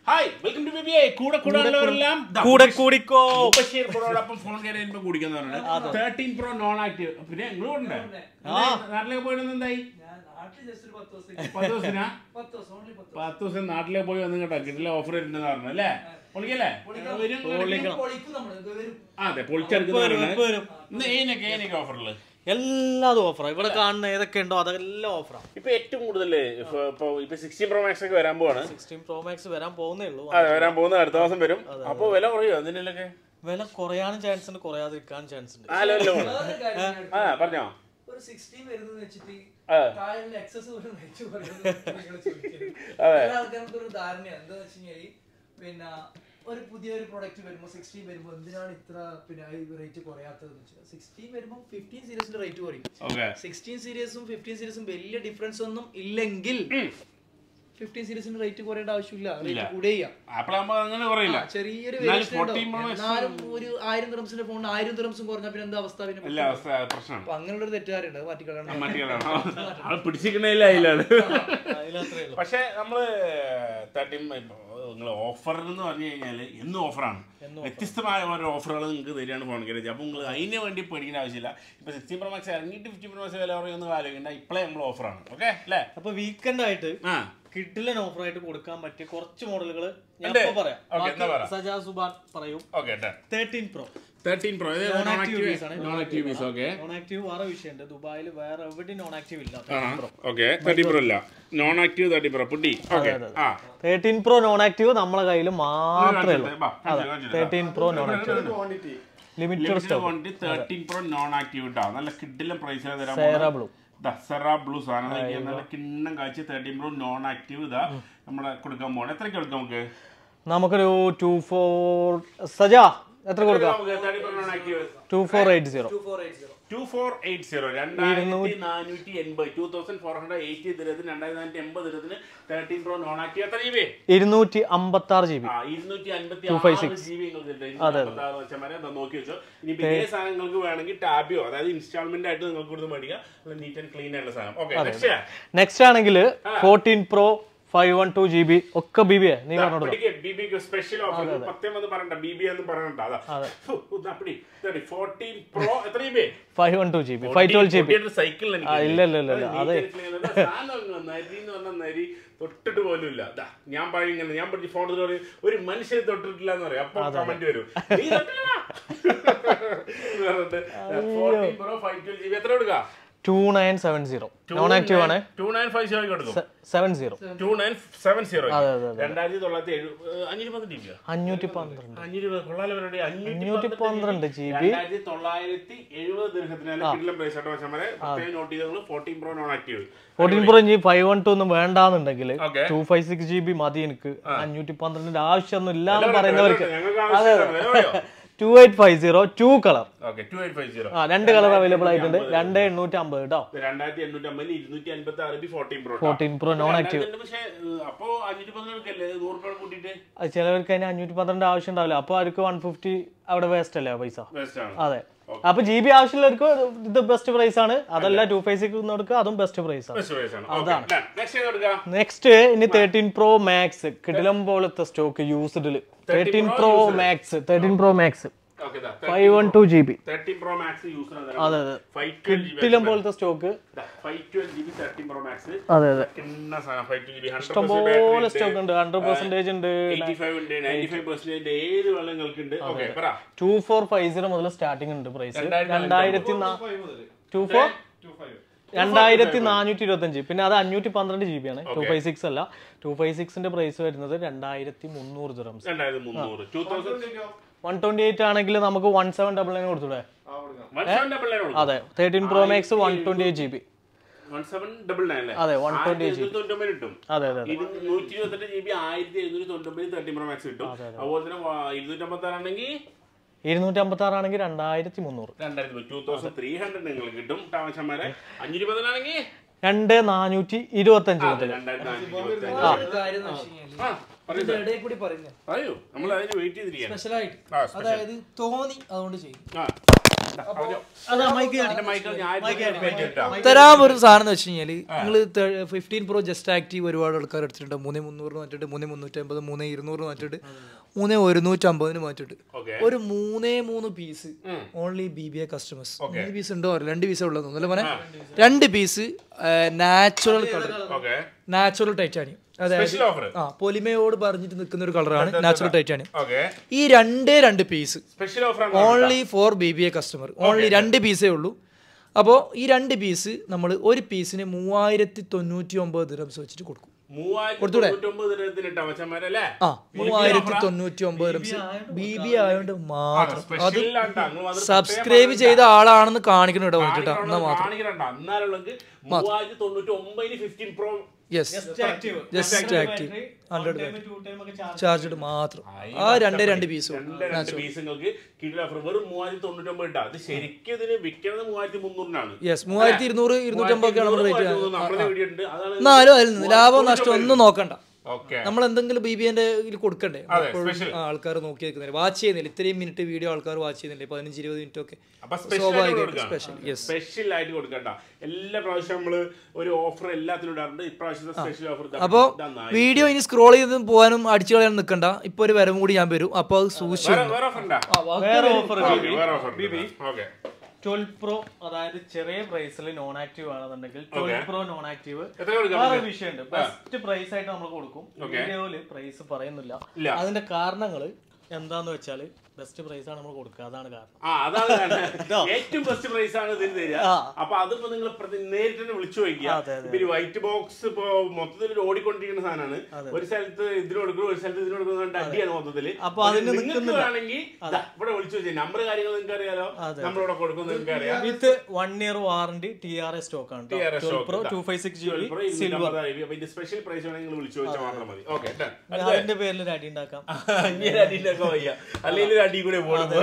Hi welcome to ബിബിഐ കൂടെ കൂടാനുള്ളവരെല്ലാം ദാ കൂടെ കൂടിക്കോ ബഷീർ പ്രോടൊപ്പം ഫോൺ കയറി വരുമ്പോ കുടിക്കുന്ന പറഞ്ഞത് തേർട്ടീൻ പ്രോ നോൺ ആക്റ്റീവ് പിന്നെ നിങ്ങൾ ഉണ്ട് നാട്ടിലേക്ക് പോയിട്ട് എന്തായി ഞാൻ നാട്ടിൽ ജസ്റ്റ് ഒരു പത്ത് ദിവസത്തേക്ക് പത്ത് ദിവസത്തിനാ പത്ത് ദിവസം ഓൺലി പത്ത് പത്ത് ദിവസം നാട്ടിലേക്ക് പോയി വന്നു കേട്ടോ കിട്ടില്ല ഓഫർ വരുന്നെന്ന് പറഞ്ഞു അല്ലേ പൊളിക്കല്ലേ വരും ദിവസം പൊളിക്കും നമ്മള് ഇത് വരും ആ, അതെ പൊളിച്ചെടുക്കുന്ന വരും, പറഞ്ഞത്. ഇപ്പൊ വരും. ഇന്ന് ഏനൊക്കെ ഏനൊക്കെ ഓഫറില് എല്ലാതും ഓഫറാ ഇവിടെ കാണുന്ന ഏതൊക്കെ ഉണ്ടോ അതെല്ലാം ഓഫറാ ഇപ്പൊ ഏറ്റവും കൂടുതൽ ഇപ്പൊ ഇപ്പൊ സിക്സ്റ്റീൻ പ്രോ മാക്സ് ഒക്കെ വരാൻ പോവാണ് സിക്സ്റ്റീൻ പ്രോ മാക്സ് വരാൻ പോകുന്നേ ഉള്ളൂ അതെ വരാൻ പോകുന്ന അടുത്ത മാസം വരും അപ്പൊ വില കുറയോ എന്തിനൊക്കെ വില കുറയാനും ചാൻസ് ഉണ്ട് കുറയാതിരിക്കാനും ചാൻസ് ഉണ്ട് ആ ലെവലിൽ വേറൊരു കാര്യം ഞാൻ ആ പറഞ്ഞോ ഒരു സിക്സ്റ്റീൻ വരുന്നത് വെച്ചിട്ട് ആ. താഴെ എക്സസ് ഒരു റേറ്റ് പറയുന്നത് അതെ. ചില ആൾക്കാർക്ക് ഒരു ധാരണയാണ് എന്താ വെച്ച് കഴിഞ്ഞാൽ പിന്നെ ഒരു പുതിയൊരു പ്രൊഡക്റ്റ് വരുമ്പോൾ സിക്സ്റ്റീൻ വരുമ്പോൾ എന്തിനാണ് ഇത്ര പിന്നെ റേറ്റ് കുറയാത്തതെന്ന് വെച്ചാൽ സിക്സ്റ്റീൻ വരുമ്പോൾ ഫിഫ്റ്റീൻ സീരീസിന്റെ റേറ്റ് കുറയും ഓക്കെ സിക്സ്റ്റീൻ സീരീസും ഫിഫ്റ്റീൻ സീരീസും വലിയ ഡിഫറൻസ് ഒന്നും ഇല്ലെങ്കിൽ ഫിഫ്റ്റീൻ സീരീസിന്റെ റേറ്റ് കുറയേണ്ട ആവശ്യമില്ല റേറ്റ് കൂടെ ചെയ്യാം ആപ്പിളാകുമ്പോ അങ്ങനെ കുറയില്ല ആ, ചെറിയൊരു എന്നാലും variation 14 ഉണ്ടാവും. Pro Max എന്നാലും ഒരു ആയിരം ദിറംസിന്റെ ഫോൺ ആയിരം ദിറംസും കുറഞ്ഞ പിന്നെ എന്താ അവസ്ഥ പിന്നെ അല്ല അവസ്ഥ പ്രശ്നമാണ് അപ്പൊ അങ്ങനെയുള്ള ഒരു തെറ്റുകാരുണ്ട് അത് മാറ്റിക്കളയണം മറ്റുകളാണ് ആള് പിടിച്ചിരിക്കണേല അതിലാണ് അതിലത്രേ ഉള്ളൂ പക്ഷെ നമ്മള് തേർട്ടീൻ നിങ്ങൾ ഓഫർ എന്ന് പറഞ്ഞു കഴിഞ്ഞാൽ എന്നും ഓഫറാണ് വ്യത്യസ്തമായ ഓരോ ഓഫറുകൾ നിങ്ങൾക്ക് തരികയാണ് ഫോൺ ഗാരേജ് അപ്പോൾ നിങ്ങൾ അതിന് വേണ്ടി പേടിക്കേണ്ട ആവശ്യമില്ല ഇപ്പോൾ സിക്സ്റ്റി പ്രോ മാക്സ് ഇറങ്ങിയിട്ട് ഫിഫ്റ്റി പ്രോ മാക്സ് വില പറയുമെന്ന് ആലോചിക്കേണ്ട ഇപ്പോഴേ നമ്മൾ ഓഫറാണ് ഓക്കെ അല്ലേ അപ്പൊ വീക്കെൻഡ് ആയിട്ട് ആ കിഡിലൻ ഓഫർ ആയിട്ട് കൊടുക്കാൻ പറ്റിയ കുറച്ച് മോഡലുകൾ ഞാൻ ഉണ്ട്. ഇപ്പൊ പറയാം Okay, എന്നാ പറ. ബാക്കി സജാ സുബാൻ പറയും okay thirteen pro thirteen pro Non active piece ആണ്. Non active piece okay non active വേറെ വിഷയമുണ്ട് ദുബായിൽ വേറെ എവിടെയും നോൺ ആക്റ്റീവ് ഇല്ല ഓക്കെ തേർട്ടി പ്രോ അല്ല നോൺ ആക്റ്റീവ് തേർട്ടി പ്രോ പുട്ടി ഓക്കെ ആ തേർട്ടീൻ പ്രോ നോൺ ആക്റ്റീവ് നമ്മളെ കയ്യിൽ മാത്രമേ ഉള്ളൂ ബാ, കാണിച്ചു, കാണിച്ചു തരാം. Thirteen pro non active limited stock thirteen pro non active ഇട്ടാ നല്ല കിഡിലും പ്രൈസിലാണ് തരാൻ സേറ ബ്ലൂ ദസറ ബ്ലൂ സാധനം നോക്കിയാൽ നല്ല കിണ്ണം കാഴ്ച തേർട്ടീൻ പ്രോ നോൺ ആക്റ്റീവ് ഇതാ നമ്മുടെ കൊടുക്കാൻ പോകണം എത്രയ്ക്ക് കൊടുക്കാം നമുക്ക് നമുക്കൊരു ടു ഫോർ സജാ എത്ര കൊടുക്കാം നമുക്ക് thirty pro non active two four eight zero two four eight zero two four eight zero രണ്ടായിരത്തി നാനൂറ്റി എൺപത് two thousand four hundred eighty ദിനത്തിന് രണ്ടായിരത്തി നാനൂറ്റി എൺപത് ദിനത്തിന് തേർട്ടീൻ പ്രോ നോൺ ആക്റ്റീവ് എത്ര ജി ബി ഇരുന്നൂറ്റി അമ്പത്തി ആറ് ജി ബി ആ ഇരുന്നൂറ്റി അൻപത്തി ആറ് ജി ബി നിങ്ങൾക്ക് നോക്കി വെച്ചോ ഇനി ഇതേ സാധനങ്ങൾക്ക് വേണമെങ്കിൽ ടാബിയോ അതായത് ഇൻസ്റ്റാൾമെന്റ് ആയിട്ട് നിങ്ങൾക്ക് കൊടുത്ത് മേടിക്കാം നീറ്റ് ആൻഡ് ക്ലീൻ ആയിട്ടുള്ള സാധനം ഓക്കെ നെക്സ്റ്റ് നെക്സ്റ്റ് ആണെങ്കിൽ fourteen pro five one two G B ഒക്കെ ബി ബി നീ പറഞ്ഞോളൂ ബിബിക്ക് സ്പെഷ്യൽ ഓഫർ പത്തേ വന്ന് പറയണ്ട ബിബി എന്ന് പറയണ്ട അതാ ഫു, ഇത് അപ്പടി ഫോർട്ടീൻ പ്രോ എത്ര G B five one two G B five twelve G B cycle ഇല്ല, ഇല്ല, ഇല്ല, ഇല്ല. അതെ. നരി എന്ന് പറഞ്ഞ നരി തൊട്ടിട്ട് പോലും ഇല്ല ദാ, ഞാൻ പറയും ഇങ്ങനെ ഞാൻ പഠിച്ച ഫോൺ ഒരു മനുഷ്യൻ തൊട്ടിട്ടില്ല എന്ന് പറയും അപ്പൊ കമന്റ് വരും നീ തൊട്ടില്ല pro five twelve G B എത്ര കൊടുക്കുക two nine seven zero non active ആണ് ടു നയൻ ഫൈവ് സീറോ കൊടുക്കും seven zero two nine seven zero അതെ, അതെ, രണ്ടായിരത്തി തൊള്ളായിരത്തി എഴുപത് അഞ്ഞൂറ്റി പത്ത് ജി ബിയോ അഞ്ഞൂറ്റി പന്ത്രണ്ട് അഞ്ഞൂറ്റി കൊള്ളാലവരുടെ അഞ്ഞൂറ്റി പന്ത്രണ്ട് ജി ബി രണ്ടായിരത്തി തൊള്ളായിരത്തി എഴുപത് ദീർഘത്തിന് കിടിലം പ്രൈസ് ആയിട്ട് വശം വരെ പ്രത്യേകം നോട്ട് ചെയ്തത് fourteen pro non active fourteen pro ഇനി ഫൈവ് വൺ ടു ഒന്നും വേണ്ടാന്നുണ്ടെങ്കിൽ Okay. Two five six G B മതി എനിക്ക് അഞ്ഞൂറ്റി പന്ത്രണ്ടിന്റെ ആവശ്യമൊന്നും ഇല്ലാന്ന് പറയുന്നവർക്ക് ഞങ്ങൾക്ക് two eight five zero two colour okay two eight five zero ആ രണ്ട് കളർ അവൈലബിൾ ആയിട്ടുണ്ട് രണ്ട് എണ്ണൂറ്റി അമ്പത് കേട്ടോ രണ്ടായിരത്തി എണ്ണൂറ്റി അമ്പതിൽ ഇരുന്നൂറ്റി അൻപത്തി ആറ് B fourteen pro fourteen pro non active പക്ഷേ അപ്പോ അഞ്ഞൂറ്റി പതിനെടുക്കല്ലേ നൂറ് രൂപ കൂട്ടിയിട്ട് അത് ചിലവർക്ക് അതിന് അഞ്ഞൂറ്റി പന്ത്രണ്ട് ആവശ്യം ഉണ്ടാവില്ല അപ്പൊ അവർക്ക് വൺ ഫിഫ്റ്റി അവിടെ വേസ്റ്റ് അല്ലേ ആ പൈസ ബെസ്റ്റ് ആണ് അതെ അപ്പൊ ജി ബി ആവശ്യമുള്ളവർക്ക് ഇത് ബെസ്റ്റ് പ്രൈസ് ആണ് അതല്ല ടു ഫൈവ് സിക്സ് കൊടുക്കുക അതും ബെസ്റ്റ് പ്രൈസ് ആണ് ബെസ്റ്റ് പ്രൈസ് ആണ് നെക്സ്റ്റ് ഏത് കൊടുക്കാം നെക്സ്റ്റ് ഇനി തേർട്ടീൻ പ്രോ മാക്സ് കിടിലം പോലത്തെ സ്റ്റോക്ക് യൂസ്ഡിൽ thirteen pro max thirteen pro max okay five one two G B thirteen pro max use അതെ അതെ ഫൈവ് ട്വൽവ് ജി കിടിലം പോലത്തെ stock five twelve G B thirteen pro max അതെ അതെ കിണ്ണ സാധനം ഫൈവ് ട്വൽവ് ജി ബി ഇഷ്ടംപോലെ stock ഉണ്ട് ഹൺഡ്രഡ് പെർസെന്റേജ് ഉണ്ട് എയ്റ്റി ഫൈവ് ഉണ്ട് നയൻറ്റി ഫൈവ് പെർസെന്റേജ് ഏത് വെള്ളം നിങ്ങൾക്ക് ഉണ്ട് ഓക്കെ പറ ടു ഫോർ ഫൈവ് സീറോ മുതൽ സ്റ്റാർട്ടിംഗ് ഉണ്ട് പ്രൈസ് രണ്ടായിരത്തി രണ്ടായിരത്തി ടു ഫോർ രണ്ടായിരത്തി നാനൂറ്റി ഇരുപത്തി അഞ്ച് പിന്നെ അത് അഞ്ഞൂറ്റി പന്ത്രണ്ട് ജി ബി ആണ് ടു ഫൈവ് സിക്സ് അല്ല ടു ഫൈവ് സിക്സിന്റെ പ്രൈസ് വരുന്നത് രണ്ടായിരത്തി മുന്നൂറ് ദിറംസ് രണ്ടായിരത്തി മുന്നൂറ് two thousand one twenty eight ആണെങ്കിൽ നമുക്ക് വൺ സെവൻ ഡബിൾ നയൻ കൊടുത്തൂടെ വൺ സെവൻ ഡബിൾ നയൻ ഉള്ളൂ അതെ thirteen pro max one twenty eight G B one seven double nine അല്ലേ അതെ വൺ ട്വന്റി ആയിരത്തി എഴുന്നൂറ്റി തൊണ്ണൂറ്റൊമ്പത് കിട്ടും അതെ അതെ അതെ ഇത് നൂറ്റി ഇരുപത്തെട്ട് ജി ബി ആയിരത്തി എഴുന്നൂറ്റി തൊണ്ണൂറ്റൊമ്പത് തേർട്ടി പ്രോ മാക്സ് കിട്ടും അതുപോലെ തന്നെ ഇരുന്നൂറ്റമ്പത്തി ആറാണെങ്കിൽ ഇരുന്നൂറ്റി അമ്പത്തി ആറാണെങ്കിൽ രണ്ടായിരത്തി മുന്നൂറ് രണ്ടായിരത്തി ടൂ തൗസൻഡ് ത്രീ ഹൺഡ്രഡ് നിങ്ങൾക്ക് കിട്ടും താമസന്മാരെ അഞ്ഞൂറ്റി പതിനാണെങ്കിൽ രണ്ട് നാനൂറ്റി ഇരുപത്തി അഞ്ച് മുതൽ രണ്ടായിരത്തി നാനൂറ്റി ഇരുപത്തി അഞ്ച്. ഒരു കാര്യം എന്ന് വെച്ച് കഴിഞ്ഞാല് ആ പറയൂ ഇതിന്റെ ഇടയിൽ കൂടി പറയുന്നത് പറയൂ നമ്മൾ അതിന് വെയിറ്റ് ചെയ്തിരിക്കുകയാണ് സ്പെഷ്യലായിട്ട് ആ, special. അതായത് തോന്നി അതുകൊണ്ട് ചെയ്യും ആ അതാ മൈക്ക് എന്റെ മൈക്കിൾ ഞാൻ ഇട്ടാ തരാൻ ഒരു സാധനം എന്ന് വെച്ച് കഴിഞ്ഞാൽ നിങ്ങൾ ഫിഫ്റ്റീൻ പ്രോ ജസ്റ്റ് ആക്റ്റീവ് ഒരുപാട് ആൾക്കാർ എടുത്തിട്ടുണ്ട് മൂന്ന് മുന്നൂറ് മാറ്റിട്ട് മൂന്ന് മുന്നൂറ്റി അമ്പത് മൂന്ന് ഇരുന്നൂറ് മാറ്റിട്ട് മൂന്ന് ഒരുന്നൂറ്റി അമ്പതിന് മാറ്റിട്ട് ഓക്കെ ഒരു മൂന്നേ മൂന്ന് piece only B B A customers മൂന്ന് പീസ് ഉണ്ടോ അറിയില്ല രണ്ട് പീസേ ഉള്ളൂ അല്ലേ മോനെ രണ്ട് piece natural colour okay natural titanium അതായത് സ്പെഷ്യൽ ഓഫർ ആ പൊലിമയോട് പറഞ്ഞിട്ട് നിൽക്കുന്ന ഒരു കളറാണ് നാച്ചുറൽ ടൈറ്റാനിയം ഓക്കെ ഈ രണ്ടേ രണ്ട് piece special offer only for B B A customer only രണ്ട് പീസേ ഉള്ളൂ അപ്പോൾ ഈ രണ്ട് പീസ് നമ്മൾ ഒരു പീസിന് മൂവായിരത്തി തൊണ്ണൂറ്റി ഒമ്പത് ദിറംസ് വെച്ചിട്ട് കൊടുക്കും മൂവായിരത്തി തൊണ്ണൂറ്റൊമ്പത് ദിനത്തിന് ഇട്ടാ മച്ചന്മാരല്ലേ ആ മൂവായിരത്തി തൊണ്ണൂറ്റി ഒമ്പത് ദിറംസ് ബി ബി ആയതുകൊണ്ട് മാത്രം അത് സ്പെഷ്യൽ സബ്സ്ക്രൈബ് ചെയ്ത ആളാണെന്ന് കാണിക്കണം ഇവിടെ വന്നിട്ട് എന്നാ മാത്രം കാണിക്കണ്ട എന്നാലുള്ളത് മൂവായിരത്തി തൊണ്ണൂറ്റി ഒമ്പതിന് fifteen pro yes just active hundred charge മാത്രം ആ രണ്ടേ രണ്ട് പീസ് രണ്ട് രണ്ട് പീസുകൾക്ക് കിലോ ഓഫർ വെറും മൂവായിരത്തി തൊണ്ണൂറ്റി ഒമ്പത് ഇട്ടാ അത് ശരിക്കും ഇതിന് വിൽക്കുന്നത് മൂവായിരത്തി മുന്നൂറിനാണ് യെസ് മൂവായിരത്തി ഇരുന്നൂറ് ഇരുന്നൂറ്റമ്പതൊക്കെയാണ് നമ്മൾ റേറ്റ് നമ്മളെ വീഡിയോ ഉണ്ട് അതാണ് എന്നാലും അതിൽ നിന്ന് ലാഭം നഷ്ടം ഒന്നും നോക്കണ്ട ഓക്കെ നമ്മൾ എന്തെങ്കിലും ബി ബി എന്റെ ഇതിൽ കൊടുക്കണ്ടേ അതെ, എപ്പോഴും special. ആൾക്കാർ നോക്കി നിൽക്കുന്നില്ല വാച്ച് ചെയ്യുന്നില്ല ഇത്രയും മിനിറ്റ് വീഡിയോ ആൾക്കാർ വാച്ച് ചെയ്യുന്നില്ലേ പതിനഞ്ച് ഇരുപത് മിനിറ്റ് ഒക്കെ അപ്പൊ സ്പെഷ്യൽ ആയിട്ട് സ്വാഭാവികമായിട്ടും കൊടുക്കണം സ്പെഷ്യൽ യെസ് സ്പെഷ്യൽ ആയിട്ട് കൊടുക്കണ്ട എല്ലാ പ്രാവശ്യം നമ്മള് ഒരു ഓഫർ എല്ലാത്തിനും ഇടാറുണ്ട് ഇപ്രാവശ്യത്തെ സ്പെഷ്യൽ ഓഫർ അപ്പോൾ വീഡിയോ ഇനി സ്ക്രോൾ ചെയ്ത് പോകാനും അടിച്ചു കളയാനും നിൽക്കണ്ട ഇപ്പൊ ഒരു വരവും കൂടി ഞാൻ വരും അപ്പോൾ അത് സൂക്ഷിച്ചു വേറെ ഓഫർ ഉണ്ടാ വേറെ ഓഫർ വേറെ ഓഫർ ഓക്കെ ട്വൽവ് പ്രോ അതായത് ചെറിയ പ്രൈസിൽ നോൺ ആക്റ്റീവ് ആണെന്നുണ്ടെങ്കിൽ ട്വൽവ് പ്രോ നോൺ ആക്റ്റീവ് എത്ര കൊടുക്കാം വേറെ വിഷയമുണ്ട് ബെസ്റ്റ് പ്രൈസ് ആയിട്ട് നമ്മൾ കൊടുക്കും വീഡിയോയില് പ്രൈസ് പറയുന്നില്ല ഇല്ല. അതിന്റെ കാരണങ്ങള് എന്താന്ന് വെച്ചാല് ബെസ്റ്റ് പ്രൈസ് ആണ് നമ്മൾ കൊടുക്കുക അതാണ് കാരണം ആ അതാണ് കാരണം. ഏറ്റവും ബെസ്റ്റ് പ്രൈസ് ആണ് ഇതിന് തരിക അപ്പൊ അതിപ്പോ നിങ്ങൾ നേരിട്ട് തന്നെ വിളിച്ചു ചോദിക്കുക ഇപ്പൊ ഈ വൈറ്റ് ബോക്സ് ഇപ്പൊ മൊത്തത്തിൽ ഒരു ഓടിക്കൊണ്ടിരിക്കുന്ന സാധനമാണ് ഒരു സ്ഥലത്ത് ഇതിന് കൊടുക്കുന്നു ഒരു സ്ഥലത്ത് ഇതിന് കൊടുക്കുന്ന അടിയാണ് മൊത്തത്തില് അപ്പൊ അതിന് നിങ്ങൾക്ക് വേണമെങ്കിൽ ദാ ഇവിടെ വിളിച്ചു ചോദിച്ചാൽ നമ്പർ കാര്യങ്ങൾ നിങ്ങൾക്ക് അറിയാലോ നമ്മളിവിടെ കൊടുക്കുന്നത് നിങ്ങൾക്ക് അറിയാം with one year warranty T R S stock ആണ് TRS ട്വൽവ് stock പ്രോ ഇതാ. Two five six G B 12 Pro ഇരുന്നൂറ്റമ്പത് രൂപ. അപ്പൊ ഇതിന്റെ സ്പെഷ്യൽ പ്രൈസ് വേണമെങ്കിൽ നിങ്ങൾ വിളിച്ചു ചോദിച്ചാൽ മാത്രം മതി ഓക്കെ അതിന്റെ പേരിൽ ഒരു അടി ഉണ്ടാക്കാം ഇങ്ങനെ അടിയിലൊക്കെ വയ്യ അല്ലെങ്കിൽ ഒരു അടി കൂടെ പോകും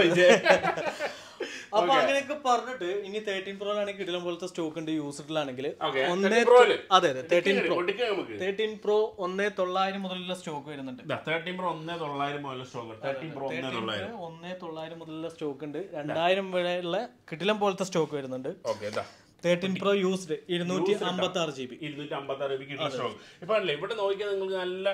അപ്പൊ അങ്ങനെയൊക്കെ പറഞ്ഞിട്ട് ഇനി തേർട്ടീൻ പ്രോ ആണെങ്കിൽ കിടലം പോലത്തെ സ്റ്റോക്ക് ഉണ്ട് യൂസ്ഡിലാണെങ്കിൽ Okay. ഒന്നേ 13 Pro ല്? അതെ അതെ തേർട്ടീൻ പ്രോ പൊട്ടിക്കാം നമുക്ക് തേർട്ടീൻ പ്രോ ഒന്നേ തൊള്ളായിരം മുതലുള്ള സ്റ്റോക്ക് വരുന്നുണ്ട് തേർട്ടീൻ പ്രോ ഒന്നേ തൊള്ളായിരം മുതൽ സ്റ്റോക്ക് തേർട്ടീൻ പ്രോ ഒന്നേ തൊള്ളായിരം ഒന്നേ തൊള്ളായിരം മുതലുള്ള സ്റ്റോക്ക് ഉണ്ട് രണ്ടായിരം വരെയുള്ള കിടിലം പോലത്തെ സ്റ്റോക്ക് വരുന്നുണ്ട് ഓക്കെ ഇതാ തേർട്ടീൻ പ്രോ യൂസ്ഡ് ഇരുന്നൂറ്റി അമ്പത്തി ആറ് ജി ബി ഇരുന്നൂറ്റി അമ്പത്തി ആറ് രൂപയ്ക്ക് കിട്ടുന്ന സ്റ്റോക്ക് ഇപ്പൊ അല്ലേ ഇവിടെ നോക്കിയാൽ നിങ്ങൾക്ക് നല്ല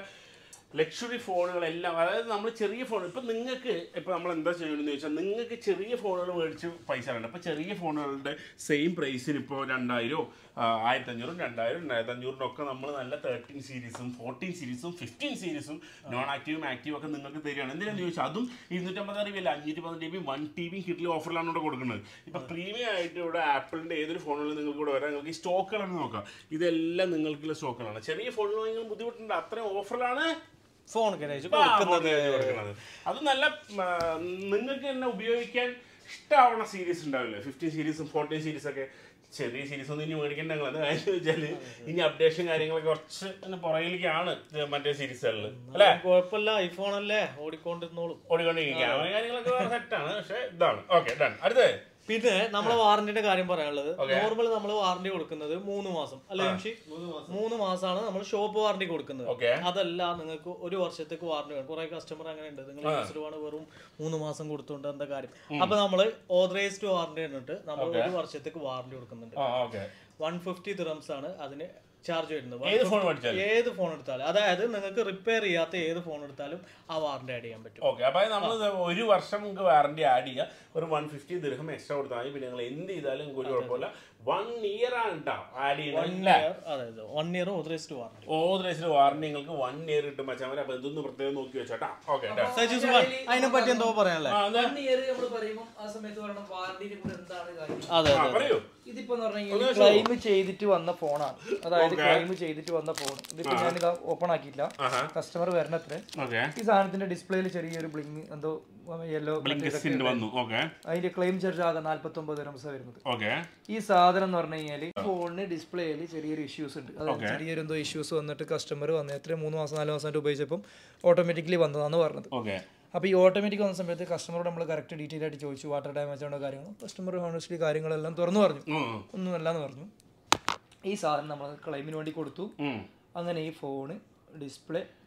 ലക്ഷറി ഫോണുകളെല്ലാം അതായത് നമ്മൾ ചെറിയ ഫോൺ ഇപ്പൊ നിങ്ങൾക്ക് ഇപ്പൊ നമ്മൾ എന്താ ചെയ്യണമെന്ന് ചോദിച്ചാൽ നിങ്ങൾക്ക് ചെറിയ ഫോണുകൾ മേടിച്ച് പൈസ വേണ്ട അപ്പൊ ചെറിയ ഫോണുകളുടെ സെയിം പ്രൈസിന് ഇപ്പോൾ രണ്ടായിരോ ആയിരത്തി അഞ്ഞൂറും രണ്ടായിരം രണ്ടായിരത്തി അഞ്ഞൂറിനൊക്കെ നമ്മൾ നല്ല തേർട്ടീൻ സീരീസും ഫോർട്ടീൻ സീരീസും ഫിഫ്റ്റീൻ സീരീസും നോൺ ആക്റ്റീവും ആക്റ്റീവും ഒക്കെ നിങ്ങൾക്ക് തരികയാണ് എന്തിനാന്ന് ചോദിച്ചാൽ അതും ഇരുന്നൂറ്റമ്പത് രൂപ അല്ല അഞ്ഞൂറ്റി പതിനെട്ട് G B one T B കിട്ടിയ ഓഫറിലാണ് ഇവിടെ കൊടുക്കുന്നത് ഇപ്പൊ പ്രീമിയം ആയിട്ട് ഇവിടെ ആപ്പിളിന്റെ ഏതൊരു ഫോണുകളിൽ നിങ്ങൾക്ക് ഇവിടെ വരാം നിങ്ങൾക്ക് ഈ സ്റ്റോക്കുകളാണ് നോക്കാം ഇതെല്ലാം നിങ്ങൾക്കുള്ള സ്റ്റോക്കുകളാണ് ചെറിയ ഫോണിൽ നിങ്ങൾ ബുദ്ധിമുട്ടുണ്ട് അത്രയും ഓഫറിലാണ് ഫോൺ ഗരേജ് ആ, phone change കൊടുക്കുന്നത്. അത് നല്ല ആ, നിങ്ങൾക്ക് തന്നെ ഉപയോഗിക്കാൻ ഇഷ്ടമാവണ സീരീസ് ഉണ്ടാവില്ലേ ഫിഫ്റ്റീൻ സീരീസും ഫോർട്ടീൻ സീരീസ് ഒക്കെ ചെറിയ സീരീസ് ഒന്നും ഇനി മേടിക്കേണ്ട നിങ്ങൾ അത് കാര്യം വെച്ചാല് ഇനി അപ്ഡേഷൻ കാര്യങ്ങളൊക്കെ കുറച്ച് ഇങ്ങനെ പുറകിലേക്കാണ് ഇത് മറ്റേ സീരീസുകളിൽ അല്ലേ കുഴപ്പമില്ല ഐഫോൺ അല്ലേ ഓടിക്കൊണ്ടിരുന്നോളും ഓടിക്കൊണ്ടിരിക്കുക ക്യാമറ കാര്യങ്ങളൊക്കെ വേറെ സെറ്റാണ് പക്ഷെ ഇതാണ് ഓക്കെ ഡൺ അടുത്തത് പിന്നെ നമ്മളെ വാറന്റിന്റെ കാര്യം പറയാനുള്ളത് നോർമൽ നമ്മൾ വാറന്റി കൊടുക്കുന്നത് മൂന്ന് മാസം അല്ലെ ജംഷി മൂന്ന് മാസമാണ് നമ്മൾ ഷോപ്പ് വാറന്റി കൊടുക്കുന്നത് ഓക്കെ അതല്ല നിങ്ങൾക്ക് ഒരു വർഷത്തേക്ക് വാറന്റി വേണം കുറെ കസ്റ്റമർ അങ്ങനെ ഉണ്ട് നിങ്ങൾ യൂസ്ഡ് വെറും മൂന്ന് മാസം കൊടുത്തോണ്ട് എന്താ കാര്യം അപ്പൊ നമ്മൾ ഓതറൈസ്ഡ് വാറന്റി എന്നിട്ട് നമ്മൾ ഒരു വർഷത്തേക്ക് വാറന്റി കൊടുക്കുന്നുണ്ട് ആ ഓക്കെ വൺ ഫിഫ്റ്റി ദിറംസ് ആണ് അതിന് ചാർജ് വരുന്നത് ഏത് ഫോൺ മേടിച്ചാലും ഏത് ഫോൺ എടുത്താലും അതായത് നിങ്ങൾക്ക് റിപ്പയർ ചെയ്യാത്ത ഏത് ഫോൺ എടുത്താലും ആ വാറന്റി ആഡ് ചെയ്യാൻ പറ്റും ഓക്കെ അപ്പൊ നമ്മൾ ഒരു വർഷം നിങ്ങൾക്ക് വാറന്റി ആഡ് ചെയ്യുക ഒരു വൺ ഫിഫ്റ്റി ദീർഘം എക്സ്ട്രാ കൊടുത്താൽ മതി പിന്നെ നിങ്ങൾ എന്ത് ചെയ്താലും നിങ്ങൾക്ക് ഒരു കുഴപ്പമില്ല വൺ ഇയർ ആണ് കേട്ടോ ആഡ് ചെയ്യുന്നത് അതായത് one year authorised warranty authorised warranty നിങ്ങൾക്ക് വൺ ഇയർ കിട്ടും മച്ചാൻ അപ്പൊ എന്തൊന്ന് പ്രത്യേകം നോക്കി വെച്ചോട്ടാ ഓക്കെ സജി സുഖാൻ അതിനെ പറ്റി എന്തോ പറയാനല്ലേ വൺ ഇയർ നമ്മൾ പറയുമ്പോൾ ആ സമയത്ത് പറയണം വാറണ്ടിനെ കൂടെ എന്താണ് കാര്യം അതെ ആ പറയൂ ഇതിപ്പോ ക്ലെയിം ചെയ്തിട്ട് വന്ന ഫോണാണ് അതായത് ക്ലെയിം ചെയ്തിട്ട് വന്ന ഫോൺ ഇതിപ്പോ ഞാൻ ഇത് ഓപ്പൺ ആക്കിയില്ല കസ്റ്റമർ വരണത്രേ ഓക്കെ ഈ സാധനത്തിന്റെ ഡിസ്പ്ലേയിൽ ചെറിയൊരു ബ്ലിങ് എന്തോ യെല്ലോ ബ്ലിങ്കസിന്റെ വന്നു ഓക്കെ അതിന്റെ ക്ലെയിം ചാർജ് ആകെ നാല്പത്തി ഒമ്പത് രംസ വരുന്നത് ഓക്കെ ഈ സാധനം എന്ന് പറഞ്ഞു കഴിഞ്ഞാൽ ഫോണിന് ഡിസ്പ്ലേയിൽ ചെറിയൊരു ഇഷ്യൂസ് ഉണ്ട് അതായത് ചെറിയൊരു എന്തോ ഇഷ്യൂസ് വന്നിട്ട് കസ്റ്റമർ വന്ന് എത്ര മൂന്ന് മാസം നാല് മാസമായിട്ട് ഉപയോഗിച്ചപ്പം ഓട്ടോമാറ്റിക്കലി വന്നതാന്ന് പറഞ്ഞത് ഓക്കെ അപ്പോൾ ഈ ഓട്ടോമാറ്റിക് വന്ന സമയത്ത് കസ്റ്റമറോട് നമ്മൾ കറക്റ്റ് ഡീറ്റെയിൽ ആയിട്ട് ചോദിച്ചു വാട്ടർ ഡാമേജ് ആണോ കാര്യങ്ങൾ കസ്റ്റമർ ഹോണസ്റ്റ്ലി കാര്യങ്ങളെല്ലാം തുറന്നു പറഞ്ഞു ഒന്നുമല്ല എന്ന് പറഞ്ഞു ഈ സാധനം നമ്മൾ ക്ലെയിമിന് വേണ്ടി കൊടുത്തു അങ്ങനെ ഈ ഫോണ് ഡിസ്പ്ലേ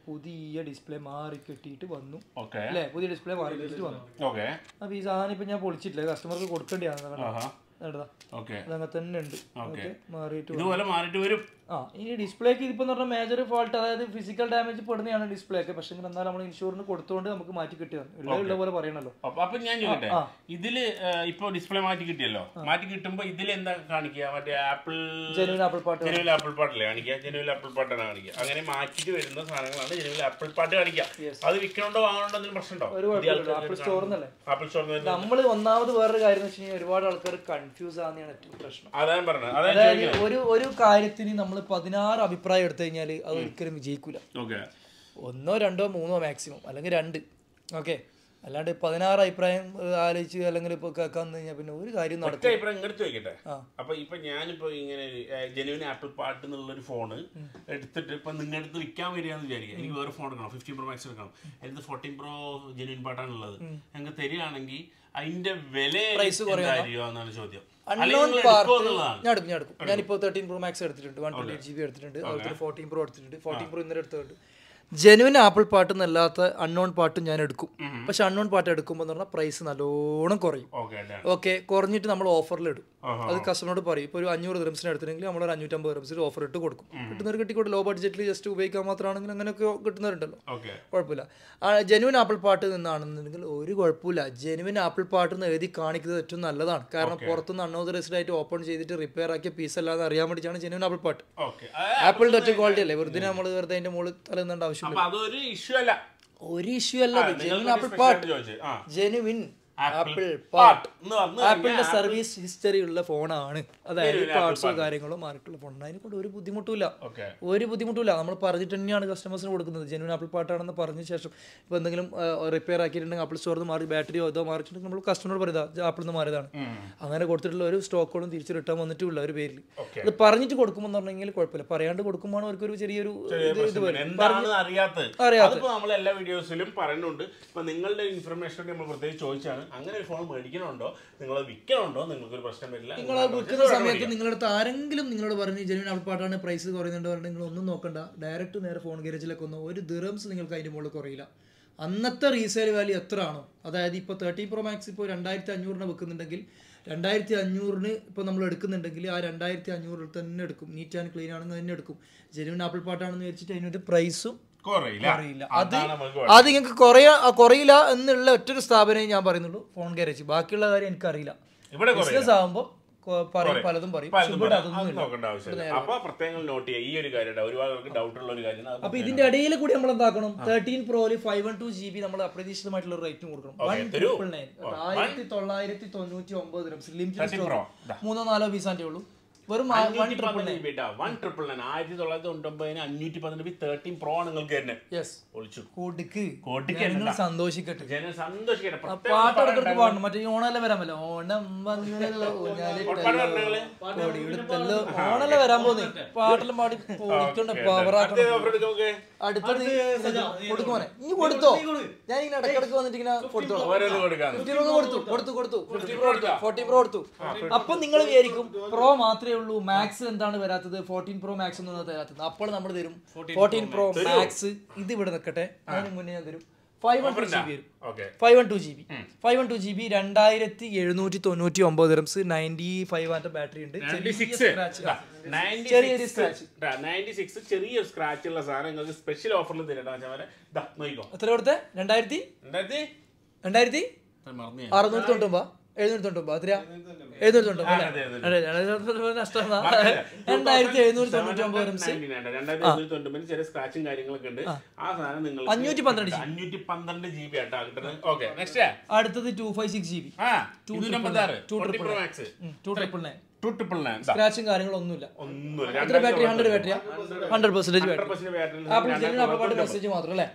പുതിയ ഡിസ്പ്ലേ മാറി കിട്ടിയിട്ട് വന്നു ഓക്കെ അല്ലേ പുതിയ ഡിസ്പ്ലേ മാറി കിട്ടിയിട്ട് വന്നു ഓക്കെ അപ്പോൾ ഈ സാധനം ഇപ്പം ഞാൻ പൊളിച്ചിട്ടില്ല കസ്റ്റമർക്ക് കൊടുക്കേണ്ടതാണ് ആഹാ കേട്ടോ ഓക്കെ അതങ്ങനെ തന്നെ ഉണ്ട് ഓക്കെ മാറിയിട്ട് വന്നു. ഇതുപോലെ മാറിയിട്ട് വരും ആ ഇനി ഡിസ്പ്ലേക്ക് ഇതിപ്പോൾ പറഞ്ഞാൽ മേജർ ഫാൾട്ട് അതായത് ഫിസിക്കൽ ഡാമേജ് പെടുന്നതാണ് ഡിസ്പ്ലേ ഒക്കെ പക്ഷേ എന്നാൽ നമ്മൾ ഇൻഷുറിന് കൊടുത്തുകൊണ്ട് നമുക്ക് മാറ്റി കിട്ടിയതാണ് ഉള്ള ഉള്ള പോലെ പറയണല്ലോ അപ്പൊ അപ്പൊ ഞാൻ ചോദിക്കട്ടെ ആ. ഇതില് ഏഹ്, ഇപ്പൊ ഡിസ്പ്ലേ മാറ്റി കിട്ടിയല്ലോ മാറ്റി കിട്ടുമ്പോ ഇതിൽ എന്താ കാണിക്കുക മറ്റേ ആപ്പിൾ ജനുവൻ ആപ്പിൾ പാട്ട് ജനുവൽ ആപ്പിൾ പാട്ടല്ലേ കാണിക്കുക ജനുവൽ ആപ്പിൾ പാട്ടാണ് കാണിക്കുക അങ്ങനെ മാറ്റിട്ട് വരുന്ന സാധനങ്ങളാണ് ജനുവൽ ആപ്പിൾ പാട്ട് കാണിക്കുക അത് വിൽക്കണോണ്ടോ വാങ്ങണോണ്ടോ എന്തെങ്കിലും പ്രശ്നമുണ്ടോ ഒരു കുഴപ്പമില്ല ആപ്പിൾ സ്റ്റോറിന്നല്ലേ ആപ്പിൾ സ്റ്റോറിൽ നമ്മൾ ഒന്നാമത് വേറൊരു കാര്യം എന്ന് വെച്ച് കഴിഞ്ഞാൽ ഒരുപാട് ആൾക്കാർ കൺഫ്യൂസ് ആവുന്നതാണ് ഏറ്റവും പ്രശ്നം അതാ ഞാൻ പറഞ്ഞത് അതാ അതായത് ഒരു ഒരു കാര്യത്തിന് നമ്മൾ പതിനാറ് അഭിപ്രായം എടുത്തു കഴിഞ്ഞാൽ അത് ഒരിക്കലും വിജയിക്കൂല ഓക്കെ ഒന്നോ രണ്ടോ മൂന്നോ മാക്സിമം അല്ലെങ്കിൽ രണ്ട് ഓക്കെ അല്ലാണ്ട് പതിനാറ് അഭിപ്രായം ഏഹ്, ആലോചിച്ച് അല്ലെങ്കിൽ ഇപ്പോൾ കേൾക്കാന്ന് കഴിഞ്ഞാൽ പിന്നെ ഒരു കാര്യം ഒറ്റ നടക്കും അഭിപ്രായം ഇങ്ങോട്ട് ചോദിക്കട്ടെ ആ. അപ്പൊ ഇപ്പൊ ഞാനിപ്പോ ഇങ്ങനെ ജനുവിൻ ആപ്പിൾ പാട്ട് എന്നുള്ളൊരു ഫോണ് എടുത്തിട്ട് ഇപ്പൊ നിങ്ങളുടെ അടുത്ത് വിൽക്കാൻ വരികയെന്ന് വിചാരിക്കുക എനിക്ക് വേറെ ഫോൺ എടുക്കണം ഫിഫ്റ്റീൻ പ്രോ മാക്സ് എടുക്കണം എനിക്ക് ഫോർട്ടീൻ പ്രോ ജനുവിൻ പാട്ടാണുള്ളത് ഞങ്ങൾക്ക് തരികയാണെങ്കിൽ അതിന്റെ വില എന്തായിരിക്കും എന്നാണ് ചോദ്യം അല്ലെങ്കിൽ അൺലോൺ നിങ്ങൾ പാർട്ട് എടുക്കുമോ എന്നുള്ളതാണ് ഞാൻ എടുക്കും ഞാൻ എടുക്കും ഞാനിപ്പോൾ തേർട്ടീൻ പ്രോ മാക്സ് എടുത്തിട്ടുണ്ട് one twenty eight G B എടുത്തിട്ടുണ്ട് അതുപോലെ ഫോർട്ടീൻ പ്രോ എടുത്തിട്ടുണ്ട് ഫോർട്ടീൻ പ്രോ ഇന്നലെ എടുത്തിട്ടുണ്ട് ജെനുവിൻ ആപ്പിൾ പാട്ട് എന്നല്ലാത്ത അൺനോൺ പാട്ടും ഞാൻ എടുക്കും പക്ഷെ അൺനോൺ പാട്ട് എടുക്കുമ്പോൾ എന്ന് പറഞ്ഞാൽ പ്രൈസ് നല്ലോണം കുറയും ഓക്കെ ഓക്കെ കുറഞ്ഞിട്ട് നമ്മൾ ഓഫറിൽ ഇടും ആഹാ. അത് കസ്റ്റമറോട് പറയും ഇപ്പോൾ ഒരു അഞ്ഞൂറ് ദിറംസിന് എടുത്തിട്ടുണ്ടെങ്കിൽ നമ്മൾ ഒരു അഞ്ഞൂറ്റമ്പത് ദിറംസിൽ ഓഫർ ഇട്ട് കൊടുക്കും കിട്ടുന്നവർ കിട്ടിക്കോട്ടെ ലോ ബഡ്ജറ്റിൽ ജസ്റ്റ് ഉപയോഗിക്കാൻ മാത്രമാണെങ്കിൽ അങ്ങനെയൊക്കെ കിട്ടുന്നവരുണ്ടല്ലോ ഓക്കെ കുഴപ്പമില്ല ജെനുവിൻ ആപ്പിൾ പാട്ട് നിന്നാണെന്നുണ്ടെങ്കിൽ ഒരു കുഴപ്പമില്ല ജെനുവിൻ ആപ്പിൾ പാട്ട് എന്ന് എഴുതി കാണിക്കുന്നത് ഏറ്റവും നല്ലതാണ് കാരണം പുറത്തുനിന്ന് അൺഓതറൈസ്ഡ് ആയിട്ട് ഓപ്പൺ ചെയ്തിട്ട് റിപ്പയർ ആക്കിയ പീസ് അല്ലാതെ അറിയാൻ വേണ്ടിയിട്ടാണ് ജെനുവിൻ ആപ്പിൾ പാട്ട് ഓക്കെ ആപ്പിളിന്റെ ഒറ്റ ക്വാളിറ്റി അല്ലേ വെറുതെ നമ്മൾ വെറുതെ അതിന്റെ മുകളിൽ തലയുന്നേണ്ട ആവശ്യമില്ല അപ്പൊ അതൊരു ഇഷ്യൂ അല്ല ഒരു ഇഷ്യൂ അല്ല ജെനുവിൻ ആപ്പിൾ നിങ്ങൾ പാട്ട് ചോദിച്ചു ആ ജെനുവിൻ ആപ്പിൾ പാട്ട് പാട്ട് എന്ന് പറഞ്ഞു ആപ്പിളിന്റെ സർവീസ് ഹിസ്റ്ററി ഉള്ള ഫോണാണ് അതായത് Genuine പാർട്സോ കാര്യങ്ങളോ മാറിയിട്ടുള്ള ഫോണാണ് അതിനെ കൊണ്ട് ഒരു ബുദ്ധിമുട്ടുമില്ല ഓക്കെ ഒരു ബുദ്ധിമുട്ടില്ല നമ്മൾ പറഞ്ഞിട്ട് തന്നെയാണ് കസ്റ്റമേഴ്സിന് കൊടുക്കുന്നത് ജെനുവിൻ ആപ്പിൾ പാട്ടാണെന്ന് പറഞ്ഞ ശേഷം ഇപ്പോൾ എന്തെങ്കിലും റിപ്പയർ ആക്കിയിട്ടുണ്ടെങ്കിൽ ആപ്പിൾ സ്റ്റോറിൽ നിന്ന് മാറി ബാറ്ററിയോ ഇതോ മാറിയിട്ടുണ്ടെങ്കിൽ നമ്മൾ കസ്റ്റമറോട് പറയുക ആപ്പിൾ നിന്ന് മാറിയതാണ് അങ്ങനെ കൊടുത്തിട്ടുള്ള ഒരു സ്റ്റോക്കുകളും തിരിച്ച് റിട്ടേൺ വന്നിട്ടുമില്ല ഒരു പേരിൽ Okay. അത് പറഞ്ഞിട്ട് കൊടുക്കുമ്പോൾ എന്ന് പറഞ്ഞെങ്കിൽ കുഴപ്പമില്ല പറയാണ്ട് കൊടുക്കുമ്പോൾ അവർക്കൊരു ചെറിയൊരു ഇത് ഇത് വരും എന്താണ് അറിയാത്തത് അറിയാത്തത്. അതിപ്പോ നമ്മൾ എല്ലാ വീഡിയോസിലും പറയുന്നുണ്ട് ഇപ്പൊ നിങ്ങളുടെ ഇൻഫർമേഷൻ നമ്മൾ പ്രത്യേകിച്ച് ചോദിച്ചാണ് അങ്ങനെ ഒരു ഫോൺ മേടിക്കണുണ്ടോ നിങ്ങൾ വിൽക്കണുണ്ടോ നിങ്ങൾക്ക് ഒരു പ്രശ്നം വരില്ല നിങ്ങൾ അത് വിൽക്കുന്ന സമയത്ത് നിങ്ങളുടെ അടുത്ത് ആരെങ്കിലും നിങ്ങളോട് പറഞ്ഞ് ജെനുവിൻ ആപ്പിൾ പാട്ടാണ് പ്രൈസ് കുറയുന്നുണ്ട് പറഞ്ഞാൽ നിങ്ങൾ ഒന്നും നോക്കണ്ട ഡയറക്റ്റ് നേരെ ഫോൺ ഗാരേജിലേക്ക് ഒന്ന് ഒരു ദിറംസ് നിങ്ങൾക്ക് അതിൻ്റെ മുകളിൽ കുറയില്ല അന്നത്തെ റീസെയിൽ വാല്യൂ എത്ര ആണോ അതായത് ഇപ്പോൾ തേർട്ടി പ്രോ മാക്സ് ഇപ്പോൾ രണ്ടായിരത്തി അഞ്ഞൂറിന് വെക്കുന്നുണ്ടെങ്കിൽ രണ്ടായിരത്തി അഞ്ഞൂറിന് ഇപ്പോൾ നമ്മൾ എടുക്കുന്നുണ്ടെങ്കിൽ ആ രണ്ടായിരത്തി അഞ്ഞൂറിൽ തന്നെ എടുക്കും നീറ്റ് ആൻഡ് ക്ലീൻ ആണെങ്കിൽ തന്നെ എടുക്കും ജെനുവിൻ ആപ്പിൾ പാട്ടാണെന്ന് വെച്ചിട്ട് അതിനൊരു പ്രൈസും കുറയില്ല കുറയില്ല അത് അതാണ് നമുക്ക് അത് നിങ്ങൾക്ക് കുറയാ കുറയില്ല എന്നുള്ള ഒറ്റൊരു സ്ഥാപനമേ ഞാൻ പറയുന്നുള്ളൂ ഫോൺ ഗാരേജ് ബാക്കിയുള്ള കാര്യം എനിക്കറിയില്ല ഇവിടെ കുറയില്ല ബിസിനസ് ആകുമ്പോൾ പറയും പലതും പറയും പക്ഷെ ഇവിടെ അതൊന്നും അത് നോക്കേണ്ട ആവശ്യമില്ല അപ്പൊ പ്രത്യേകം നോട്ട് ചെയ്യുക ഈ ഒരു കാര്യം ഒരുപാട് പേർക്ക് ഡൗട്ട് ഉള്ള ഒരു കാര്യം അപ്പൊ ഇതിന്റെ ഇടയിൽ കൂടി നമ്മൾ എന്താക്കണം തേർട്ടീൻ പ്രോയില് five one two G B നമ്മൾ അപ്രതീക്ഷിതമായിട്ടുള്ള റേറ്റും കൊടുക്കണം വൺ ട്രിപ്പിൾ നയൻ ആയിരത്തി തൊള്ളായിരത്തി തൊണ്ണൂറ്റി ഒമ്പത് ലിമിറ്റഡ് Pro. സ്റ്റോക്ക് മൂന്നോ നാലോ പീസാൻ്റെ ഉള്ളൂ വെറും വൺ അഞ്ഞൂറ്റി ട്രിപ്പിൾ പതിനഞ്ച് ബി വൺ ട്രിപ്പിൾ നയൻ ആയിരത്തി തൊള്ളായിരത്തി തൊണ്ണൂറ്റൊമ്പതിന് അഞ്ഞൂറ്റി പതിനെട്ട് ബി തേർട്ടീൻ പ്രോ ആണ് നിങ്ങൾക്ക് തന്നെ യെസ് ഒളിച്ചു കൊടുക്ക് കോട്ടിക്ക് നിങ്ങൾ സന്തോഷിക്കട്ടെ ജനം സന്തോഷിക്കട്ടെ ആ പ്രത്യേകം പാട്ട് ഇടക്കിടക്ക് പാടണം മറ്റേ ഈ ഓണല്ലേ വരാൻ പറ്റില്ല ഓണം വന്നല്ലോ ഊഞ്ഞാലിട്ടല്ലോ, കൊടിയെടുത്തല്ലോ ഓണല്ലേ വരാൻ പോന്നേ പാട്ടെല്ലാം പാടി ഓടിക്കൊണ്ട് പവറാക്കണം അടുത്ത offer എടുക്ക് നമുക്ക്. അടുത്തത് കൊടുക്കുമോനെ ഇനി കൊടുത്തോ ഞാൻ ഇങ്ങനെ ഇടക്കിടക്ക് വന്നിട്ട് ഇങ്ങനെ കൊടുത്തോളാം ഓരോന്ന് കൊടുക്കാം ഫിഫ്റ്റി പ്രോ കൊടുത്തു കൊടുത്തു കൊടുത്തു ഫിഫ്റ്റി പ്രോ കൊടുത്തു ഫോർട്ടി പ്രോ കൊടുത്തു അപ്പൊ നിങ്ങൾ വിചാരിക്കും പ്രോ മാത്രമേ ഉള്ളൂ മാക്സ് എന്താണ് വരാത്തത് ഫോർട്ടീൻ പ്രോ മാക്സ് ഒന്നും തരാത്തത് അപ്പോൾ നമ്മൾ തരും ഫോർട്ടീൻ പ്രോ മാക്സ് ഇത് ഇവിടെ നിൽക്കട്ടെ അതിന് മുന്നേ ഞാൻ തരും five one two G B വരും okay five one two G B five one two G B രണ്ടായിരത്തി എഴുന്നൂറ്റി തൊണ്ണൂറ്റി ഒമ്പത് റംസ് നയൻറ്റി ഫൈവ് ആൻഡ് ബാറ്ററി ഉണ്ട് ചെറിയ scratch. ചെറിയൊരു scratch. നയൻറ്റി സിക്സ് ചെറിയൊരു സ്ക്രാച്ച് ഉള്ള സാധനം നിങ്ങൾക്ക് സ്പെഷ്യൽ ഓഫറിൽ തരട്ടാ ചവരെ നോക്കിക്കോ എത്ര കൊടുത്തേ രണ്ടായിരത്തി രണ്ടായിരത്തി രണ്ടായിരത്തി മറന്നു ഞാൻ. അറുന്നൂറ്റി തൊണ്ണൂറ്റൊമ്പത് എഴുന്നൂറ്റി തൊണ്ണൂറ്റൊമ്പത് എത്രയാ എഴുന്നൂറ്റി തൊണ്ണൂറ്റൊമ്പത് ആ, അതെ, അതെ. അതെ, അതെ, നഷ്ടം രണ്ടായിരത്തി എഴുന്നൂറ്റി തൊണ്ണൂറ്റി ഒമ്പത് റംസ് 99 രണ്ടായിരത്തി എഴുന്നൂറ്റി തൊണ്ണൂറ്റി ചെറിയ സ്ക്രാച്ചും കാര്യങ്ങളൊക്കെ ഉണ്ട് ആ സാധനം നിങ്ങൾ അഞ്ഞൂറ്റി പന്ത്രണ്ട് അഞ്ഞൂറ്റി പന്ത്രണ്ട് ജി ബി ആട്ടാ കിട്ടുന്നത് ഓക്കെ നെക്സ്റ്റ് അടുത്തത് two five six G B ആ ഇരുന്നൂറ്റമ്പത്താറ് two forty triple pro nine. Max two triple nine two triple nine സ്ക്രാച്ചും കാര്യങ്ങളൊന്നുമില്ല ഒന്നുമില്ല എത്ര ബാറ്ററി ഹൺഡ്രഡ് ബാറ്ററിയാ hundred percentage battery percent battery Apple genuine Apple പാട്ട് മെസ്സേജ് മാത്രം അല്ലേ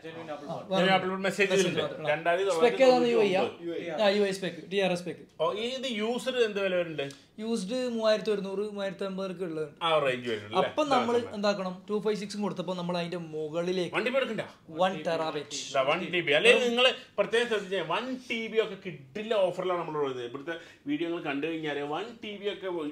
മെസ്സേജ് രണ്ടായിരത്തി സ്പെക്ക് ഏതാണ് യു ഐ തൊള്ളായിരത്തി ആ U I spec T R S spec ഓ ഇത് യൂസർ എന്ത് വില വരുന്നുണ്ട് യൂസ്ഡ് മൂവായിരത്തി ഒരുന്നൂറ് മൂവായിരത്തി അമ്പതൊക്കെ ഉള്ളത് ആ റേഞ്ച് വരുന്നുണ്ട് അല്ലേ? അപ്പം നമ്മൾ എന്താക്കണം ടു ഫൈവ് സിക്സും കൊടുത്തപ്പോൾ നമ്മൾ അതിന്റെ മുകളിലേക്ക് വണ്ടി ഇപ്പൊ എടുക്കണ്ട one terabyte one T B അല്ലെങ്കിൽ നിങ്ങൾ പ്രത്യേകം ശ്രദ്ധിച്ചാൽ വൺ ടി ബി ഒക്കെ കിട്ടില്ല ഓഫറിലാണ് നമ്മൾ ഉള്ളത് ഇവിടുത്തെ വീഡിയോ നിങ്ങൾ കണ്ടു കഴിഞ്ഞാൽ വൺ ടി ബി ഒക്കെ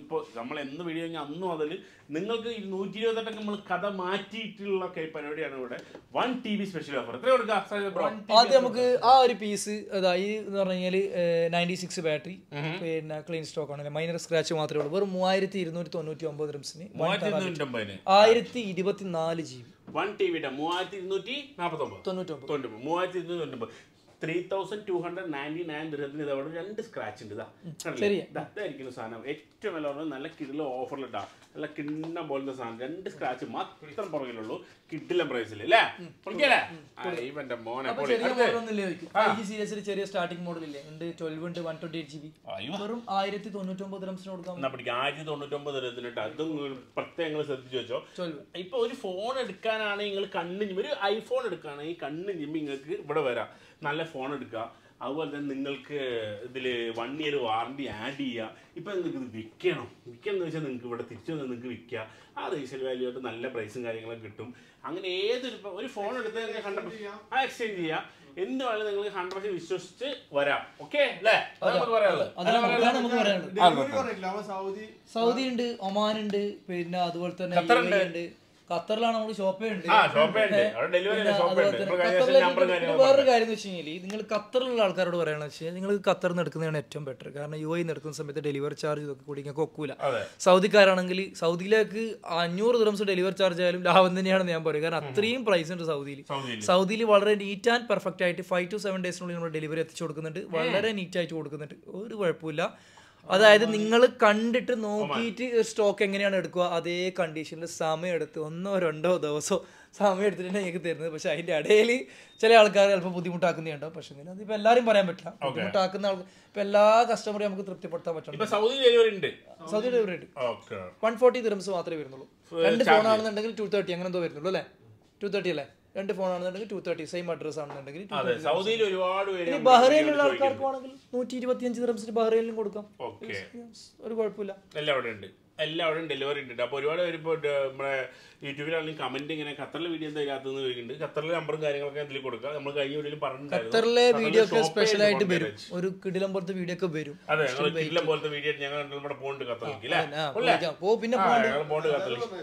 ഇപ്പോൾ നമ്മൾ എന്ന് വീഡിയോ കഴിഞ്ഞാൽ അന്നും അതിൽ നിങ്ങൾക്ക് ഈ നൂറ്റി ഇരുപത്തെട്ടൊക്കെ നമ്മൾ കഥ മാറ്റിയിട്ടുള്ള ഒക്കെ പരിപാടിയാണ് ഇവിടെ one T V special offer എത്ര കൊടുക്കുക സാജിദ് ബ്രോ ആദ്യം നമുക്ക് ആ ഒരു പീസ് അതായത് എന്ന് പറഞ്ഞു കഴിഞ്ഞാൽ നയൻറ്റി സിക്സ് ബാറ്ററി പിന്നെ ക്ലീൻ സ്റ്റോക്ക് ആണ് മൈനർ സ്ക്രാച്ച് മാത്രമേ ഉള്ളൂ വെറും മൂവായിരത്തി ഇരുന്നൂറ്റി തൊണ്ണൂറ്റി ഒമ്പത് റിംസിന് മൂവായിരത്തി ഇരുന്നൂറ്റമ്പതിന് ആയിരത്തി ഇരുപത്തി നാല് ജി ബി വൺ ടി വിയുടെ മൂവായിരത്തി ഇരുന്നൂറ്റി നാൽപ്പത്തൊമ്പത് തൊണ്ണൂറ്റൊമ്പത് തൊണ്ണൂറ്റൊമ്പത് മൂവായിരത്തി ഇരുന്നൂറ്റി തൊണ്ണൂറ്റൊമ്പത് three thousand two hundred ninety nine ദൃഹത്തിന് ഇതവിടെ രണ്ട് സ്ക്രാച്ച് ഉണ്ട് ഇതാ കണ്ടില്ലേ? ഇതാ, ഇതായിരിക്കുന്ന സാധനം ഏറ്റവും വില പറഞ്ഞാൽ നല്ല കിടില ഓഫറിലിട്ടാ നല്ല കിണ്ണ പോലത്തെ സാധനം രണ്ട് സ്ക്രാച്ച് മാത്രം പുറകിലുള്ളൂ കിഡിലും പ്രൈസിൽ അല്ലേ പൊളിക്കല്ലേ ആ, ഇവന്റെ മോനെ പൊളി ചെറിയ അടുത്ത്. മോഡൽ ഒന്നുമില്ലേ ഈ സീരീസിൽ ചെറിയ സ്റ്റാർട്ടിംഗ് മോഡൽ ഇല്ലേ ഉണ്ട് ട്വൽവ് ഉണ്ട് one twenty eight G B അയ്യോ. വെറും ആയിരത്തി തൊണ്ണൂറ്റൊമ്പത് റംസിന് കൊടുക്കാം എന്നാ പിടിക്കുക ആയിരത്തി തൊണ്ണൂറ്റൊമ്പത് ദൃഹത്തിനിട്ട് അതും നിങ്ങൾ പ്രത്യേകം നിങ്ങൾ ശ്രദ്ധിച്ചു വെച്ചോ ട്വൽവ് ഇപ്പൊ ഒരു ഫോൺ എടുക്കാനാണ് നിങ്ങൾ കണ്ണ് ചിമ്മി ഒരു ഐഫോൺ എടുക്കുകയാണെങ്കിൽ കണ്ണ് ചിമ്മി നിങ്ങൾക്ക് ഇവിടെ വരാം നല്ല ഫോൺ എടുക്കുക അതുപോലെ തന്നെ നിങ്ങൾക്ക് ഇതിൽ വൺ ഇയർ വാറണ്ടി ആഡ് ചെയ്യുക ഇപ്പം നിങ്ങൾക്ക് ഇത് വിൽക്കണം വിൽക്കണം എന്ന് വെച്ചാൽ നിങ്ങൾക്ക് ഇവിടെ തിരിച്ചു വന്ന് നിങ്ങൾക്ക് വിൽക്കുക ആ റീസെൽ വാല്യൂ ആയിട്ട് നല്ല പ്രൈസും കാര്യങ്ങളൊക്കെ കിട്ടും അങ്ങനെ ഏതൊരു ഇപ്പൊ ഒരു ഫോൺ എടുത്ത് നിങ്ങൾക്ക് ഹൺഡ്രഡ് ആ എക്സ്ചേഞ്ച് ചെയ്യാം എന്ത് വേണമെങ്കിലും നിങ്ങൾക്ക് ഹൺഡ്രഡ് വിശ്വസിച്ച് വരാം ഓക്കെ അല്ലേ അത് നമുക്ക് പറയാനുള്ളത് അതിൽ നമുക്കാണ് നമുക്ക് പറയാനുള്ളത് ഡെലിവറി പറഞ്ഞില്ല അവൻ സൗദി സൗദി ഉണ്ട് ഒമാൻ ഉണ്ട് പിന്നെ അതുപോലെ തന്നെ ഖത്തറുണ്ട്. UAE ഉണ്ട് ഖത്തറിലാണ് നമുക്ക് ഷോപ്പേ ഉണ്ട് ആ ഷോപ്പേ ഉണ്ട് അവിടെ ഡെലിവറി പിന്നെ ഷോപ്പേ അതുപോലെ ഉണ്ട് തന്നെ ഇപ്പോൾ കഴിഞ്ഞ ഖത്തറിലെ ദിവസം നമ്പറും പിന്നെ കാര്യങ്ങളും വേറൊരു കാര്യം എന്ന് വെച്ച് കഴിഞ്ഞാൽ നിങ്ങൾ ഖത്തറിലുള്ള ആൾക്കാരോട് പറയണമെന്ന് വെച്ചാൽ നിങ്ങൾ ഖത്തറിൽ നിന്ന് എടുക്കുന്നതാണ് ഏറ്റവും ബെറ്റർ കാരണം യു ഐന്ന് എടുക്കുന്ന സമയത്ത് ഡെലിവറി ചാർജ് ഇതൊക്കെ കൂടി നിങ്ങൾക്ക് ഒക്കൂല അതെ സൗദിക്കാരാണെങ്കിൽ സൗദിയിലേക്ക് അഞ്ഞൂറ് ദിറംസ് ഡെലിവറി ചാർജ് ആയാലും ലാഭം തന്നെയാണെന്ന് ഞാൻ പറയും കാരണം അത്രയും പ്രൈസ് ഉണ്ട് സൗദിയിൽ സൗദിയിൽ സൗദിയിൽ വളരെ നീറ്റ് ആൻഡ് പെർഫെക്റ്റ് ആയിട്ട് ഫൈവ് ടു സെവൻ ഡേയ്സിനുള്ളിൽ നമ്മൾ ഡെലിവറി എത്തിച്ചു കൊടുക്കുന്നുണ്ട് വളരെ നീറ്റ് ആയിട്ട് കൊടുക്കുന്നുണ്ട് ഒരു കുഴപ്പമില്ല അതായത് നിങ്ങൾ കണ്ടിട്ട് നോക്കിയിട്ട് സ്റ്റോക്ക് എങ്ങനെയാണ് എടുക്കുക അതേ കണ്ടീഷനിൽ സമയം എടുത്ത് ഒന്നോ രണ്ടോ ദിവസമോ സമയം എടുത്തിട്ട് നിങ്ങൾക്ക് തരുന്നത് പക്ഷെ അതിന്റെ ഇടയിൽ ചില ആൾക്കാർ ചിലപ്പോൾ ബുദ്ധിമുട്ടാക്കുന്നുണ്ടാവും പക്ഷെ ഇങ്ങനെ അതിപ്പോൾ എല്ലാവരും പറയാൻ പറ്റില്ല ബുദ്ധിമുട്ടാക്കുന്ന ആൾക്ക് ഇപ്പം എല്ലാ കസ്റ്റമറെയും നമുക്ക് തൃപ്തിപ്പെടുത്താൻ പറ്റണം ഇപ്പൊ സൗദി ഡെലിവറി ഉണ്ട് സൗദി ഡെലിവറി ഉണ്ട് ഓക്കെ വൺ ഫോർട്ടി ദിറംസ് മാത്രമേ വരുന്നുള്ളൂ രണ്ട് ഫോൺ ആണെന്നുണ്ടെങ്കിൽ ടു തേർട്ടി അങ്ങനെ എന്തോ വരുന്നുള്ളൂ അല്ലേ ടു തേർട്ടി അല്ലേ രണ്ട് ഫോൺ ആണെന്നുണ്ടെങ്കിൽ ടു തേർട്ടി സെയിം അഡ്രസ് ആണെന്നുണ്ടെങ്കിൽ അതെ സൗദിയിൽ ഒരുപാട് പേര് ഇനി ബഹ്റൈനിലുള്ള ആൾക്കാർക്ക് ആണെങ്കിൽ നൂറ്റി ഇരുപത്തിയഞ്ച് ദിറംസിന് ബഹ്റൈനിലും കൊടുക്കാം ഓക്കെ ഒരു കുഴപ്പമില്ല എല്ലാം അവിടെ ഉണ്ട് എല്ലാം അവിടെ ഡെലിവറി ഉണ്ട് അപ്പോൾ ഒരുപാട് പേര് ഇപ്പോൾ നമ്മുടെ യൂട്യൂബിലാണെങ്കിൽ കമന്റ് ഇങ്ങനെ ഖത്തറിലെ വീഡിയോ എന്താ ഇതിനകത്തുനിന്ന് ചോദിക്കുന്നുണ്ട് ഖത്തറിലെ നമ്പറും കാര്യങ്ങളൊക്കെ ഇതിൽ കൊടുക്കുക നമ്മൾ കഴിഞ്ഞ വീഡിയോയിൽ പറഞ്ഞിട്ടുണ്ടായിരുന്നു ഖത്തറിലെ വീഡിയോ ഒക്കെ shop സ്പെഷ്യൽ ആയിട്ട് ആയിട്ട് phone വരും garage. ഒരു കിടിലം പോലത്തെ വീഡിയോ ഒക്കെ വരും അതെ ഞങ്ങൾ കില്ലം പോലത്തെ വീഡിയോ ഞങ്ങൾ രണ്ടും കൂടെ പോകുന്നുണ്ട് ഖത്തറിലേക്ക് അല്ലേ ആ, പോയിരിക്കാം. പോ പിന്നെ ആ, പോകണ്ട ഞങ്ങൾ പോകുന്നുണ്ട് ഖത്തറിലേക്ക്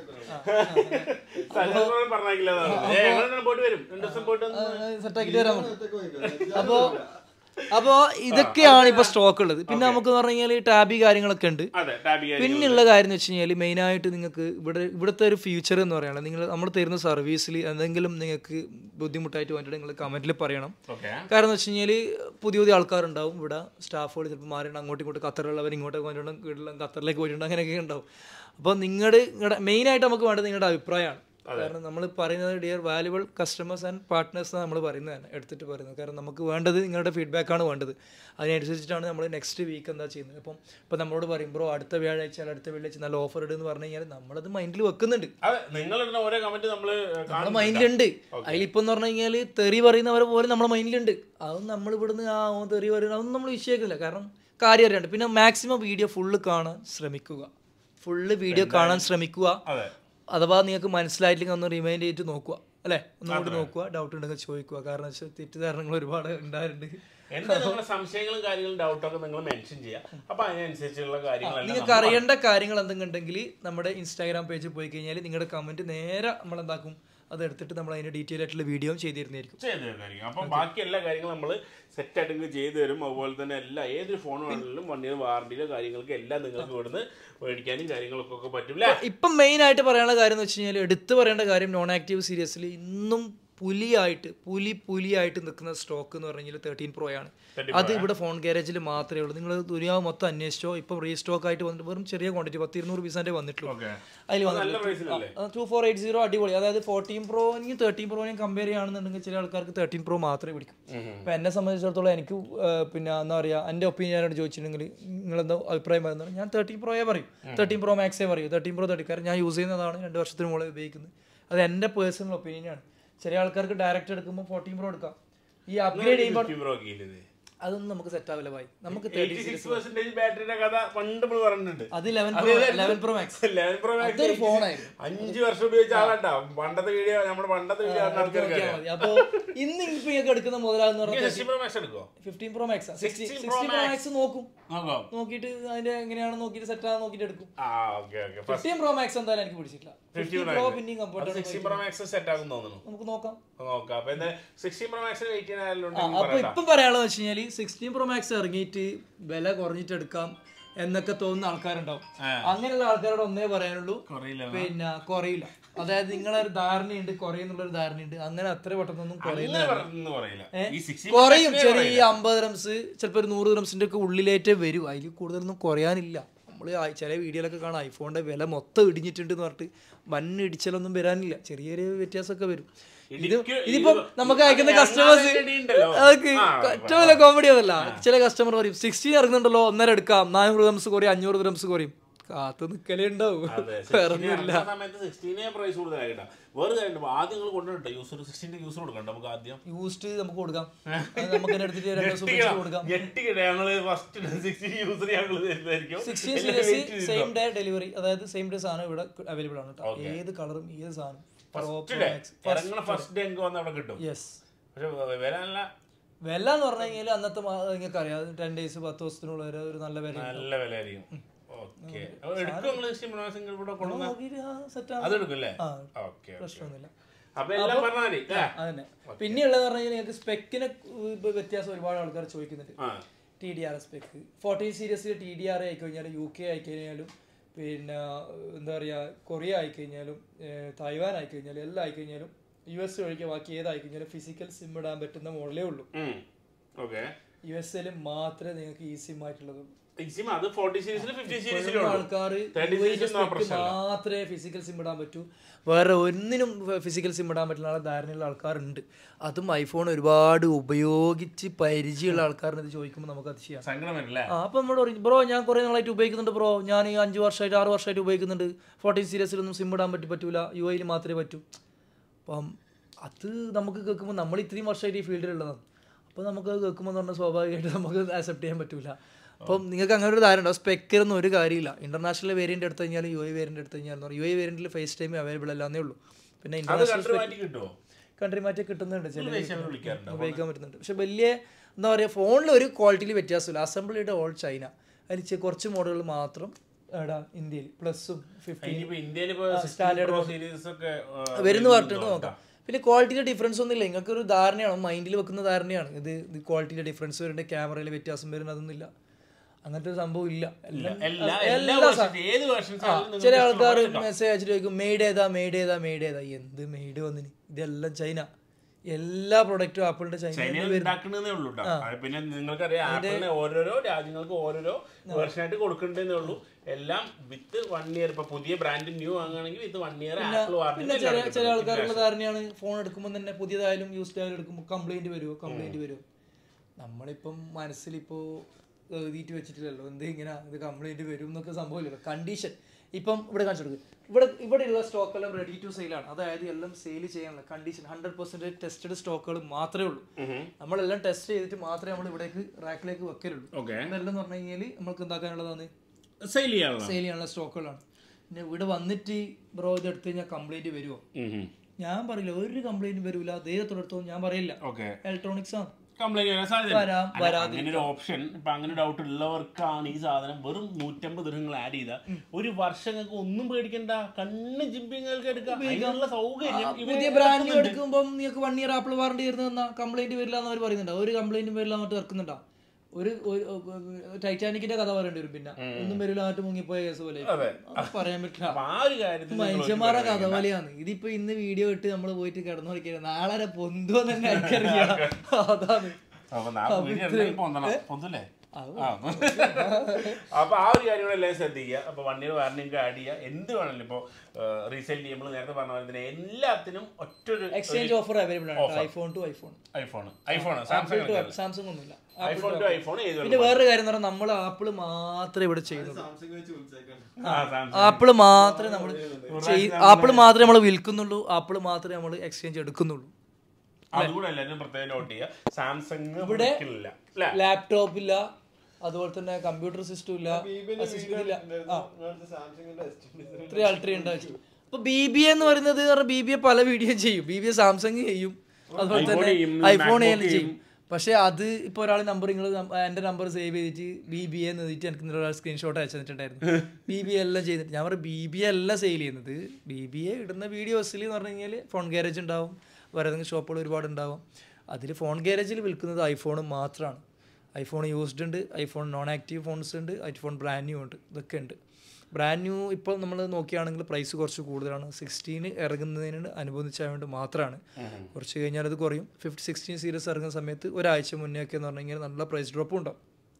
സജീവൻ പറഞ്ഞില്ല ഞങ്ങൾ രണ്ടും പോയിട്ട് വരും രണ്ട് ദിവസം പോയിട്ട് വന്ന് സെറ്റാക്കിട്ട് വരാൻ പറ്റും ഒറ്റയ്ക്ക് പോയിക്കോ. അപ്പോ അപ്പോ ഇതൊക്കെയാണ് ഇപ്പൊ സ്റ്റോക്ക് ഉള്ളത് പിന്നെ നമുക്ക് പറഞ്ഞു കഴിഞ്ഞാൽ ടാബി കാര്യങ്ങളൊക്കെ ഉണ്ട് അതെ ടാബി പിന്നെയുള്ള കാര്യം എന്ന് വെച്ച് കഴിഞ്ഞാൽ മെയിനായിട്ട് നിങ്ങൾക്ക് ഇവിടെ ഇവിടുത്തെ ഒരു ഫ്യൂച്ചർ എന്ന് പറയുന്നത് നിങ്ങൾ നമ്മൾ തരുന്ന സർവീസിൽ എന്തെങ്കിലും നിങ്ങൾക്ക് ബുദ്ധിമുട്ടായിട്ട് വേണ്ടിയിട്ട് നിങ്ങൾ കമൻറ്റിൽ പറയണം ഓക്കെ കാരണം എന്ന് വെച്ച് കഴിഞ്ഞാൽ പുതിയ പുതിയ ആൾക്കാരുണ്ടാവും ഇവിടെ സ്റ്റാഫുകൾ ചിലപ്പോൾ മാറിയിട്ട് അങ്ങോട്ടും ഇങ്ങോട്ടും ഖത്തറിലുള്ളവർ ഇങ്ങോട്ടേക്ക് വന്നിട്ടുണ്ട് വീട്ടിലും ഖത്തറിലേക്ക് പോയിട്ടുണ്ട് അങ്ങനെയൊക്കെ ഉണ്ടാവും അപ്പോൾ നിങ്ങളുടെ നിങ്ങളുടെ മെയിനായിട്ട് നമുക്ക് വേണ്ടത് നിങ്ങളുടെ അഭിപ്രായമാണ് കാരണം നമ്മൾ പറയുന്നത് dear valuable customers and partners നമ്മൾ പറയുന്നത് തന്നെ എടുത്തിട്ട് പറയുന്നത് കാരണം നമുക്ക് വേണ്ടത് നിങ്ങളുടെ ഫീഡ്ബാക്കാണ് വേണ്ടത് അതിനനുസരിച്ചിട്ടാണ് നമ്മൾ നെക്സ്റ്റ് വീക്ക് എന്താ ചെയ്യുന്നത് അപ്പം ഇപ്പം നമ്മളോട് പറയും ബ്രോ അടുത്ത വ്യാഴാഴ്ച അല്ല അടുത്ത വെള്ളിയാഴ്ച നല്ല ഓഫർ ഇടുന്ന് പറഞ്ഞു കഴിഞ്ഞാൽ നമ്മളത് മൈൻഡിൽ വെക്കുന്നുണ്ട് അതെ നിങ്ങളിടുന്ന ഓരോ കമന്റ് നമ്മള് നമ്മുടെ മൈൻഡിലുണ്ട് അതിലിപ്പം എന്ന് പറഞ്ഞു കഴിഞ്ഞാൽ തെറി പറയുന്നവരെ പോലെ നമ്മുടെ മൈൻഡിലുണ്ട് അതും നമ്മൾ ഇവിടുന്ന് ആ ഓ തെറി പറയുന്നത് അതൊന്നും നമ്മൾ വിഷയിക്കുന്നില്ല കാരണം കാര്യം അറിയണ്ട പിന്നെ മാക്സിമം വീഡിയോ ഫുള്ള് കാണാൻ ശ്രമിക്കുക ഫുള്ള് വീഡിയോ കാണാൻ ശ്രമിക്കുക അതെ അഥവാ നിങ്ങൾക്ക് മനസ്സിലായിട്ടില്ലെങ്കിൽ ഒന്ന് റിമൈൻഡ് ചെയ്തിട്ട് നോക്കുക അല്ലേ ഒന്നുകൂടി നോക്കുക ഡൗട്ട് ഉണ്ടെങ്കിൽ ചോദിക്കുക കാരണം വെച്ചാൽ തെറ്റിദ്ധാരണകൾ ഒരുപാട് ഉണ്ടായിട്ടുണ്ട് എന്താ നിങ്ങളുടെ സംശയങ്ങളും കാര്യങ്ങളും ഡൗട്ടൊക്കെ നിങ്ങൾ മെൻഷൻ ചെയ്യാം അപ്പൊ അതിനനുസരിച്ചുള്ള കാര്യങ്ങളെല്ലാം നിങ്ങൾക്ക് അറിയേണ്ട കാര്യങ്ങൾ എന്തെങ്കിലും ഉണ്ടെങ്കിൽ നമ്മുടെ ഇൻസ്റ്റാഗ്രാം പേജിൽ പോയി കഴിഞ്ഞാൽ നിങ്ങളുടെ കമന്റ് നേരെ നമ്മൾ എന്താക്കും അത് എടുത്തിട്ട് നമ്മൾ അതിന്റെ ഡീറ്റെയിൽ ആയിട്ടുള്ള വീഡിയോ ചെയ്തു തരുന്നതായിരിക്കും ചെയ്തു തരുന്നതായിരിക്കും അപ്പം ബാക്കി എല്ലാ കാര്യങ്ങളും നമ്മൾ സെറ്റ് ആയിട്ട് നിങ്ങൾക്ക് ചെയ്തു തരും അതുപോലെ തന്നെ എല്ലാ ഏതൊരു ഫോൺ വേണമെങ്കിലും വൺ ഇയർ വാറണ്ടിയിലോ കാര്യങ്ങൾക്ക് എല്ലാം നിങ്ങൾക്ക് ഇവിടുന്ന് മേടിക്കാനും കാര്യങ്ങളൊക്കെ ഒക്കെ പറ്റും അല്ലേ ഇപ്പം മെയിൻ ആയിട്ട് പറയാനുള്ള കാര്യം എന്ന് വെച്ച് കഴിഞ്ഞാൽ എടുത്തു പറയേണ്ട കാര്യം നോൺ ആക്റ്റീവ് സീരീസിൽ ഇന്നും പുലിയായിട്ട് പുലി പുലിയായിട്ട് നിൽക്കുന്ന സ്റ്റോക്ക് എന്ന് പറഞ്ഞു കഴിഞ്ഞാൽ തേർട്ടീൻ പ്രോ ആണ് 13 അത് ഇവിടെ ഫോൺ ഗാരേജിൽ മാത്രമേ ഉള്ളൂ നിങ്ങൾ ദുരിയാവ് മൊത്തം അന്വേഷിച്ചോ ഇപ്പം റീസ്റ്റോക്ക് ആയിട്ട് വന്നിട്ട് വെറും ചെറിയ ക്വാണ്ടിറ്റി പത്ത് ഇരുന്നൂറ് പീസിൻ്റെ വന്നിട്ടുള്ളൂ ഓക്കെ അതിൽ നല്ല പ്രൈസിലല്ലേ ടു ഫോർ എയ്റ്റ് സീറോ അടിപൊളി അതായത് ഫോർട്ടീൻ പ്രോനെയും തേർട്ടീൻ പ്രോനെയും കമ്പയർ ചെയ്യുകയാണെന്നുണ്ടെങ്കിൽ ചില ആൾക്കാർക്ക് തേർട്ടീൻ പ്രോ മാത്രമേ പിടിക്കും അപ്പം എന്നെ സംബന്ധിച്ചിടത്തോളം എനിക്ക് ഏഹ്, പിന്നെ എന്താ പറയുക എൻ്റെ ഒപ്പീനിയനോട് ചോദിച്ചിട്ടുണ്ടെങ്കിൽ നിങ്ങളെന്തോ അഭിപ്രായം പറയുന്നത് ഞാൻ തേർട്ടീൻ പ്രോയെ പറയും തേർട്ടീൻ പ്രോ മാക്സേ പറയൂ തേർട്ടീൻ പ്രോ തേർട്ടി കാരണം ഞാൻ യൂസ് ചെയ്യുന്നതാണ് രണ്ട് വർഷത്തിന് മുകളിൽ ഉപയോഗിക്കുന്നത് അത് എൻ്റെ പേഴ്സണൽ ഒപ്പീനിയനാണ് ചില ആൾക്കാർക്ക് ഡയറക്റ്റ് എടുക്കുമ്പോൾ ഫോർട്ടീൻ പ്രോ എടുക്കാം ഈ അപ്ഗ്രേഡ് ചെയ്യുമ്പോൾ ഫിഫ്റ്റി പ്രോ ഒക്കെ ഇല്ലേ അതൊന്നും നമുക്ക് സെറ്റ് ആവില്ല ഭായി നമുക്ക് എയ്റ്റി സിക്സ് പെർസെന്റേജ് ബാറ്ററിയുടെ കഥ പണ്ട് നമ്മൾ പറഞ്ഞിട്ടുണ്ട് അത് eleven pro eleven pro max eleven pro അതൊരു ഫോണായിരുന്നു അഞ്ച് വർഷം ഉപയോഗിച്ച ആളാണ്ടാ പണ്ടത്തെ വീഡിയോ നമ്മുടെ പണ്ടത്തെ വീഡിയോ നോക്കിയാൽ മതി അപ്പൊ ഇന്ന് ഇപ്പൊ നിങ്ങൾക്ക് എടുക്കുന്ന മുതലാന്ന് പറഞ്ഞാൽ സിക്സ്റ്റി പ്രോ മാക്സ് എടുക്കോ fifteen pro max 16 sixty Pro pro max നോക്കും നോക്കോ നോക്കിയിട്ട് അതിന്റെ എങ്ങനെയാണ് നോക്കിയിട്ട് സെറ്റ് ആണെന്ന് നോക്കിയിട്ട് എടുക്കും ആ okay okay fifteen pro max എന്തായാലും എനിക്ക് പിടിച്ചിട്ടില്ല ഫിഫ്റ്റി ഫിഫ്റ്റീൻ പ്രോ പിന്നെയും comfortable sixty pro max set ആകും തോന്നുന്നു നമുക്ക് നോക്കാം നോക്കാം അപ്പൊ എന്താ സിക്സ്റ്റി പ്രോ മാക്സിന് വെയിറ്റ് ആ, ചെയ്യാനായാലും അപ്പൊ ഇപ്പം പറയാനുള്ളത് വെച്ച് കഴിഞ്ഞാല് സിക്സ്റ്റീൻ പ്രോ മാക്സ് ഇറങ്ങിയിട്ട് വില കുറഞ്ഞിട്ട് എടുക്കാം എന്നൊക്കെ തോന്നുന്ന ആൾക്കാരുണ്ടാവും അങ്ങനെയുള്ള ആൾക്കാരോട് ഒന്നേ പറയാനുള്ളൂ കുറയില്ല പിന്നെ കുറയില്ല അതായത് നിങ്ങളെ ഒരു ധാരണയുണ്ട് കുറയുന്നുള്ള ഒരു ധാരണയുണ്ട് അങ്ങനെ അത്ര പെട്ടെന്നൊന്നും കുറയില്ല അങ്ങനെ പറഞ്ഞൊന്നും പറയില്ല ഈ സിക്സ്റ്റി കുറയും ചെറിയ അമ്പത് റംസ് ചിലപ്പോൾ ഒരു നൂറ് റംസിന്റെ ഒക്കെ ഉള്ളിലേറ്റേ വരും അതിൽ കൂടുതലൊന്നും കുറയാനില്ല നമ്മൾ ചില വീഡിയോയിലൊക്കെ കാണാം ഐഫോണിന്റെ വില മൊത്തം ഇടിഞ്ഞിട്ടുണ്ട് എന്ന് പറഞ്ഞിട്ട് മണ്ണ് ഇടിച്ചാലൊന്നും വരാനില്ല ചെറിയ ചെറിയ വ്യത്യാസമൊക്കെ വരും ഇത് ഇടിക്ക് ഇതിപ്പം ഇത് നമുക്ക് അയക്കുന്ന അങ്ങനെ കസ്റ്റമേഴ്സ് അങ്ങനെ ഇടിയുണ്ടല്ലോ. അതൊക്കെ ആ, ഏറ്റവും വലിയ കോമഡി അതല്ല ചില കസ്റ്റമർ പറയും സിക്സ്റ്റീൻ ഇറങ്ങുന്നുണ്ടല്ലോ ഒന്നര എടുക്കാം നാനൂറ് റംസ് കുറയും അഞ്ഞൂറ് റംസ് കുറയും കാത്തു നിക്കലേ ഉണ്ടാവും അതെ, വേറെ 16 ഇറങ്ങുന്ന സമയത്ത് 16 നെ പ്രൈസ് കൂടുതലായിട്ടാ വേറെ കാര്യം ആദ്യം നിങ്ങൾ കൊണ്ടുവരട്ടെ യൂസർ സിക്സ്റ്റീൻ്റെ യൂസർ കൊടുക്കണ്ട നമുക്ക് ആദ്യം യൂസ്ഡ് നമുക്ക് കൊടുക്കാം അത് നമുക്ക് തന്നെ എടുത്തിട്ട് രണ്ട് ദിവസം ഉപയോഗിച്ച് കൊടുക്കാം ഞെട്ടിക്കട്ടെ ഞങ്ങള് ഫസ്റ്റ് സിക്സ്റ്റീൻ യൂസർ ഞങ്ങൾ തരുന്നതായിരിക്കും സിക്സ്റ്റീൻ എല്ലാം സീരീസ് wait ചെയ്തിട്ടോ. സെയിം ഡേ ഡെലിവറി അതായത് സെയിം ഡേ സാധനം ഇവിടെ അവൈലബിൾ ആണ് കേട്ടോ ഏത് കളറും ഏത് സാധനം First day. ഇറങ്ങണ ഫസ്റ്റ് ഡേ എനിക്ക് വന്ന് അവിടെ കിട്ടും യെസ് പക്ഷെ വില നല്ല വില എന്ന് പറഞ്ഞു കഴിഞ്ഞാൽ അന്നത്തെ നിങ്ങൾക്ക് അറിയാം ടെൻ ഡേയ്സ് പത്ത് ദിവസത്തിനുള്ള ഒരു- ഒരു നല്ല വില നല്ല വില ആയിരിക്കും ഓക്കെ എടുക്കും നിങ്ങൾ സിംഹ സിംഗിൾ കൂടെ കൊണ്ടുവന്ന സെറ്റ് അത് എടുക്കും അല്ലേ ആ ഓക്കെ പ്രശ്നമൊന്നുമില്ല അപ്പൊ എല്ലാം പറഞ്ഞാൽ മതി അല്ലേ? അതന്നെ പിന്നെയുള്ളത് പറഞ്ഞു കഴിഞ്ഞാൽ നിങ്ങൾക്ക് സ്പെക്കിനെ വ്യത്യാസം ഒരുപാട് ആൾക്കാർ ചോദിക്കുന്നുണ്ട് ആ T D R spec fourteen സീരീസിൽ ടി ഡി ആർ ആയിക്കഴിഞ്ഞാലും യു കെ ആയിക്കഴിഞ്ഞാലും പിന്നെ എന്താ പറയുക കൊറിയ ആയിക്കഴിഞ്ഞാലും ഏഹ്, തായ്വാൻ ആയിക്കഴിഞ്ഞാലും എല്ലാം ആയിക്കഴിഞ്ഞാലും യു എസ് ഒഴികെ ബാക്കി ഏതായിക്കഴിഞ്ഞാലും ഫിസിക്കൽ സിം ഇടാൻ പറ്റുന്ന മോഡലേ ഉള്ളൂ ഓക്കെ യു എസ് എയിൽ മാത്രമേ നിങ്ങൾക്ക് ഈ സിം ആയിട്ടുള്ളത് സിം അത് ഫോർട്ടി സീരീസിലും ഫിഫ്റ്റി സീരീസിലും ആൾക്കാർ തേർട്ടി സീരീസിൽ പ്രശ്നമില്ല മാത്രമേ ഫിസിക്കൽ സിം ഇടാൻ പറ്റൂ വേറെ ഒന്നിനും ഫിസിക്കൽ സിം ഇടാൻ പറ്റുന്ന ആളെ ധാരണയുള്ള ആൾക്കാരുണ്ട് അതും ഐഫോൺ ഒരുപാട് ഉപയോഗിച്ച് പരിചയമുള്ള ആൾക്കാരിന് ഇത് ചോദിക്കുമ്പോൾ നമുക്ക് അതിശയാണ് സങ്കടം വരില്ലേ ആ അപ്പം നമ്മളോട് പറയും ബ്രോ ഞാൻ കുറേ നാളായിട്ട് ഉപയോഗിക്കുന്നുണ്ട് ബ്രോ ഞാൻ ഈ അഞ്ച് വർഷമായിട്ട് ആറ് വർഷമായിട്ട് ഉപയോഗിക്കുന്നുണ്ട് ഫോർട്ടീൻ സീരീസിലൊന്നും സിം ഇടാൻ പറ്റി പറ്റൂല യു ഐയിൽ മാത്രമേ പറ്റൂ അപ്പം അത് നമുക്ക് കേൾക്കുമ്പോൾ നമ്മൾ ഇത്രയും വർഷമായിട്ട് ഈ ഫീൽഡിലുള്ളതാണ് അപ്പോൾ നമുക്ക് അത് കേൾക്കുമ്പോൾ എന്ന് പറഞ്ഞാൽ സ്വാഭാവികമായിട്ട് നമുക്ക് ആക്സെപ്റ്റ് ചെയ്യാൻ പറ്റൂല അപ്പം നിങ്ങൾക്ക് അങ്ങനെ ഒരു ധാരണ ഉണ്ടാവും സ്പെക്കറൊന്നും ഒരു കാര്യമില്ല ഇന്റർനാഷണൽ വേരിയന്റ് എടുത്തു കഴിഞ്ഞാൽ യു ഐ വേരിയന്റ് എടുത്തു കഴിഞ്ഞാൽ യു ഐ വേരിയന്റിൽ ഫേസ് ടൈം അവൈലബിൾ അല്ലാന്നേ ഉള്ളൂ പിന്നെ അത് ഇന്റർനാഷണൽ കണ്ടു മാറ്റി കിട്ടുമോ കൺട്രി മാറ്റി കിട്ടുന്നുണ്ട് ചില ദേശം വിളിക്കാറുണ്ടോ ഉപയോഗിക്കാൻ പറ്റുന്നുണ്ട് പക്ഷെ വലിയ എന്താ പറയുക ഫോണിൽ ഒരു ക്വാളിറ്റിയിൽ വ്യത്യാസമില്ല അസംബ്ലിയുടെ ഓൾ ചൈന അതിൽ ചെ- കുറച്ച് മോഡലുകൾ മാത്രം എടാ ഇന്ത്യയിൽ പ്ലസും ഫിഫ്റ്റീൻ ഇനിയിപ്പോ ഇന്ത്യയിൽ ഇപ്പൊ standard സീരീസ് ഒക്കെ ആ, വരുന്ന പറഞ്ഞിട്ട് നോക്കാം പിന്നെ ക്വാളിറ്റിയുടെ ഡിഫറൻസ് ഒന്നും ഇല്ല നിങ്ങൾക്ക് ഒരു ധാരണയാണ് മൈൻഡിൽ വെക്കുന്ന ധാരണയാണ് ഇത് ഇത് ക്വാളിറ്റിയുടെ ഡിഫറൻസ് വരുന്നുണ്ട് ക്യാമറയിൽ വ്യത്യാസം വരുന്നത് അതൊന്നുമില്ല അങ്ങനത്തെ ഒരു സംഭവം ഇല്ല എല്ലാം എല്ലാ എല്ലാ എല്ലാ versions, ഏത് വേർഷൻസ് ചില ആൾക്കാർ മെസ്സേജ് അയച്ചിട്ട് ചോദിക്കും മെയ്ഡ് ഏതാ മെയ്ഡ് ഏതാ മെയ്ഡ് ഏതാ എന്ത് മെയ്ഡ് വന്നിന് ഇതെല്ലാം ചൈന എല്ലാ പ്രൊഡക്റ്റും ആപ്പിളിന്റെ ചൈന ചൈനയിൽ ഉണ്ടാക്കുന്നതേ ഉള്ളൂ ട്ടോ. അത് പിന്നെ നിങ്ങൾക്കറിയാം ആപ്പിളിന് ഓരോരോ രാജ്യങ്ങൾക്ക് ഓരോരോ വേർഷനായിട്ട് കൊടുക്കണ്ടേ ഉള്ളൂ എല്ലാം വിത്ത് വൺ ഇയർ ഇപ്പൊ പുതിയ ബ്രാൻഡ് ന്യൂ വാങ്ങുകയാണെങ്കിൽ വിത്ത് വൺ ഇയർ ആപ്പിൾ പിന്നെ ചില ചില ആൾക്കാർക്കുള്ള ധാരണയാണ് ഫോൺ എടുക്കുമ്പോൾ തന്നെ പുതിയതായാലും യൂസ്ഡ് ആയാലും എടുക്കുമ്പോൾ കംപ്ലൈന്റ് വരുമോ കംപ്ലൈന്റ് വരുമോ നമ്മളിപ്പം മനസ്സിലിപ്പോ എഴുതിയിട്ട് വെച്ചിട്ടില്ലല്ലോ എന്ത് ഇങ്ങനെ ഇത് കംപ്ലൈന്റ് വരും എന്നൊക്കെ സംഭവമില്ലല്ലോ കണ്ടീഷൻ ഇപ്പം ഇവിടെ കാണിച്ചു കൊടുക്കും ഇവിടെ ഇവിടെയുള്ള സ്റ്റോക്ക് എല്ലാം റെഡി ടു സെയിലാണ് അതായത് എല്ലാം സെയിൽ ചെയ്യാനുള്ള കണ്ടീഷൻ ഹൺഡ്രഡ് പെർസെൻറ്റേജ് ടെസ്റ്റഡ് സ്റ്റോക്കുകൾ മാത്രമേ ഉള്ളൂ നമ്മളെല്ലാം ടെസ്റ്റ് ചെയ്തിട്ട് മാത്രമേ നമ്മൾ ഇവിടേക്ക് റാക്കിലേക്ക് വെക്കലുള്ളൂ ഓക്കെ ഇതെല്ലാം എന്ന് പറഞ്ഞു കഴിഞ്ഞാൽ നമുക്ക് എന്താക്കാനുള്ളതാണ് സെയിൽ ചെയ്യാനുള്ള സെയിൽ ചെയ്യാനുള്ള സ്റ്റോക്കുകളാണ് പിന്നെ ഇവിടെ വന്നിട്ട് ബ്രോ ഇത് എടുത്തു കഴിഞ്ഞാൽ കംപ്ലൈന്റ് വരുമോ ഞാൻ പറയില്ല ഒരു കംപ്ലൈന്റ് വരൂല ധൈര്യത്തോടെടുത്തോ ഞാൻ പറയില്ല ഓക്കെ ഇലക്ട്രോണിക്സ് ആണ് കംപ്ലൈന്റ് വരാൻ സാധ്യത വരാം, അങ്ങനെ ഒരു ഓപ്ഷൻ ഇപ്പൊ അങ്ങനെ ഡൗട്ട് ഉള്ളവർക്കാണ് ഈ സാധനം വെറും നൂറ്റമ്പത് ദൃഹങ്ങൾ ആഡ് ചെയ്ത ഒരു വർഷം നിങ്ങൾക്ക് ഒന്നും പേടിക്കണ്ട കണ്ണ് ജിമ്പിങ്ങൾക്ക് എടുക്കാം അതിനുള്ള സൗകര്യം ഇവര് പുതിയ ബ്രാൻഡ് എടുക്കുമ്പോൾ നിങ്ങൾക്ക് വൺ ഇയർ ആപ്പിൾ വാറണ്ടി തരുന്ന തന്നാ കംപ്ലൈന്റ് വരില്ല എന്ന് അവർ പറയുന്നുണ്ടോ ഒരു കംപ്ലൈന്റും വരില്ല എന്നിട്ട് ഇറക്കുന്നുണ്ടോ ഒരു ടൈറ്റാനിക്കിന്റെ കഥ പറയേണ്ടി വരും പിന്നെ ഒന്നും വരില്ല എന്നിട്ട് മുങ്ങിപ്പോയ കേസ് പോലെ അത് പറയാൻ പറ്റില്ല അപ്പൊ ആ ഒരു കാര്യത്തിൽ നിങ്ങൾ മനുഷ്യന്മാരുടെ കഥ പോലെയാണ് ഇതിപ്പോ ഇന്ന് വീഡിയോ ഇട്ട് നമ്മൾ പോയിട്ട് കിടന്നു കളിക്കരുത് നാളെ പൊന്തുവോ തന്നെ എനിക്കറിയാം അതാണ് അപ്പൊ നാളെ വീഡിയോ എടുത്തെങ്കിൽ പൊന്തണം. പൊന്തൂലേ? ആ. അപ്പൊ ആ ഒരു കാര്യം കൂടെ എല്ലാം ശ്രദ്ധിക്കുക അപ്പൊ വൺ ഇയർ വാറണ്ടിക്ക് ആഡ് ചെയ്യുക എന്ത് വേണമെങ്കിലും ഇപ്പൊ റീസെയിൽ നമ്മൾ നേരത്തെ പറഞ്ഞ പോലെ തന്നെ എല്ലാത്തിനും ഒറ്റൊരു എക്സ്ചേഞ്ച് ഓഫർ അവൈലബിൾ ആണ് iPhone to iPhone iPhone iPhone Samsung Samsung ഒന്നുമില്ല ഐഫോൺ ടു ഐഫോൺ ഏത് പിന്നെ വേറൊരു കാര്യം എന്ന് പറഞ്ഞാൽ നമ്മൾ ആപ്പിൾ മാത്രമേ ഇവിടെ ചെയ്യുന്നുള്ളൂ സാംസങ് വെച്ച് വിളിച്ചേക്കാണ് ആ, സാംസങ്. ആപ്പിൾ മാത്രമേ നമ്മൾ ആപ്പിൾ മാത്രമേ നമ്മൾ വിൽക്കുന്നുള്ളൂ ആപ്പിൾ മാത്രമേ നമ്മൾ എക്സ്ചേഞ്ച് എടുക്കുന്നുള്ളൂ അതുകൂടെ എല്ലാവരും പ്രത്യേകം നോട്ട് ചെയ്യുക സാംസങ് ഇവിടെ അല്ലേ ലാപ്ടോപ്പ് ഇല്ല അതുപോലെ തന്നെ കമ്പ്യൂട്ടർ സിസ്റ്റം ഇല്ല assistant ഇല്ല ആ സാംസങ്ങിന്റെ ഇത്രയും അൾട്രി ഉണ്ടാവും അപ്പൊ ബി ബി എന്ന് പറയുന്നത് ബി ബി എ പല വീഡിയോ ചെയ്യും ബി ബി എ സാംസങ് ചെയ്യും അതുപോലെ തന്നെ ചെയ്യും, ഐഫോൺ MacBook ചെയ്യും പക്ഷെ അത് ഇപ്പൊ ഒരാൾ നമ്പർ നിങ്ങൾ എന്റെ നമ്പർ സേവ് ചെയ്തിട്ട് ബി ബി എന്ന് എഴുതിയിട്ട് എനിക്ക് ഒരാൾ സ്ക്രീൻഷോട്ട് അയച്ചു തന്നിട്ടുണ്ടായിരുന്നു ബി ബി എല്ലാം ചെയ്തിട്ട് ഞാൻ പറഞ്ഞു ബി ബി അല്ല സെയിൽ ചെയ്യുന്നത് ബി ബി എ ഇടുന്ന വീഡിയോസിൽ എന്ന് പറഞ്ഞു കഴിഞ്ഞാൽ ഫോൺ ഗാരേജ് ഉണ്ടാവും വേറെ ഏതെങ്കിലും ഷോപ്പുകൾ ഒരുപാട് ഉണ്ടാവും അതിൽ ഫോൺ ഗാരേജിൽ വിൽക്കുന്നത് ഐഫോൺ മാത്രമാണ് ഐഫോൺ യൂസ്ഡ് ഉണ്ട് ഐഫോൺ നോൺ ആക്റ്റീവ് ഫോൺസ് ഉണ്ട് ഐഫോൺ ബ്രാൻഡ് ന്യൂ ഉണ്ട് ഇതൊക്കെ ഉണ്ട് ബ്രാൻഡ് ന്യൂ ഇപ്പോൾ നമ്മൾ നോക്കുകയാണെങ്കിൽ പ്രൈസ് കുറച്ച് കൂടുതലാണ് സിക്സ്റ്റീന് ഇറങ്ങുന്നതിന് അനുബന്ധിച്ചായതുകൊണ്ട് മാത്രമാണ് കുറച്ച് കഴിഞ്ഞാൽ അത് കുറയും ഫിഫ്റ്റി സിക്സ്റ്റീൻ സീരീസ് ഇറങ്ങുന്ന സമയത്ത് ഒരാഴ്ച മുന്നേ ഒക്കെ എന്ന് പറഞ്ഞു കഴിഞ്ഞാൽ നല്ല പ്രൈസ് ഡ്രോപ്പും ഉണ്ടാവും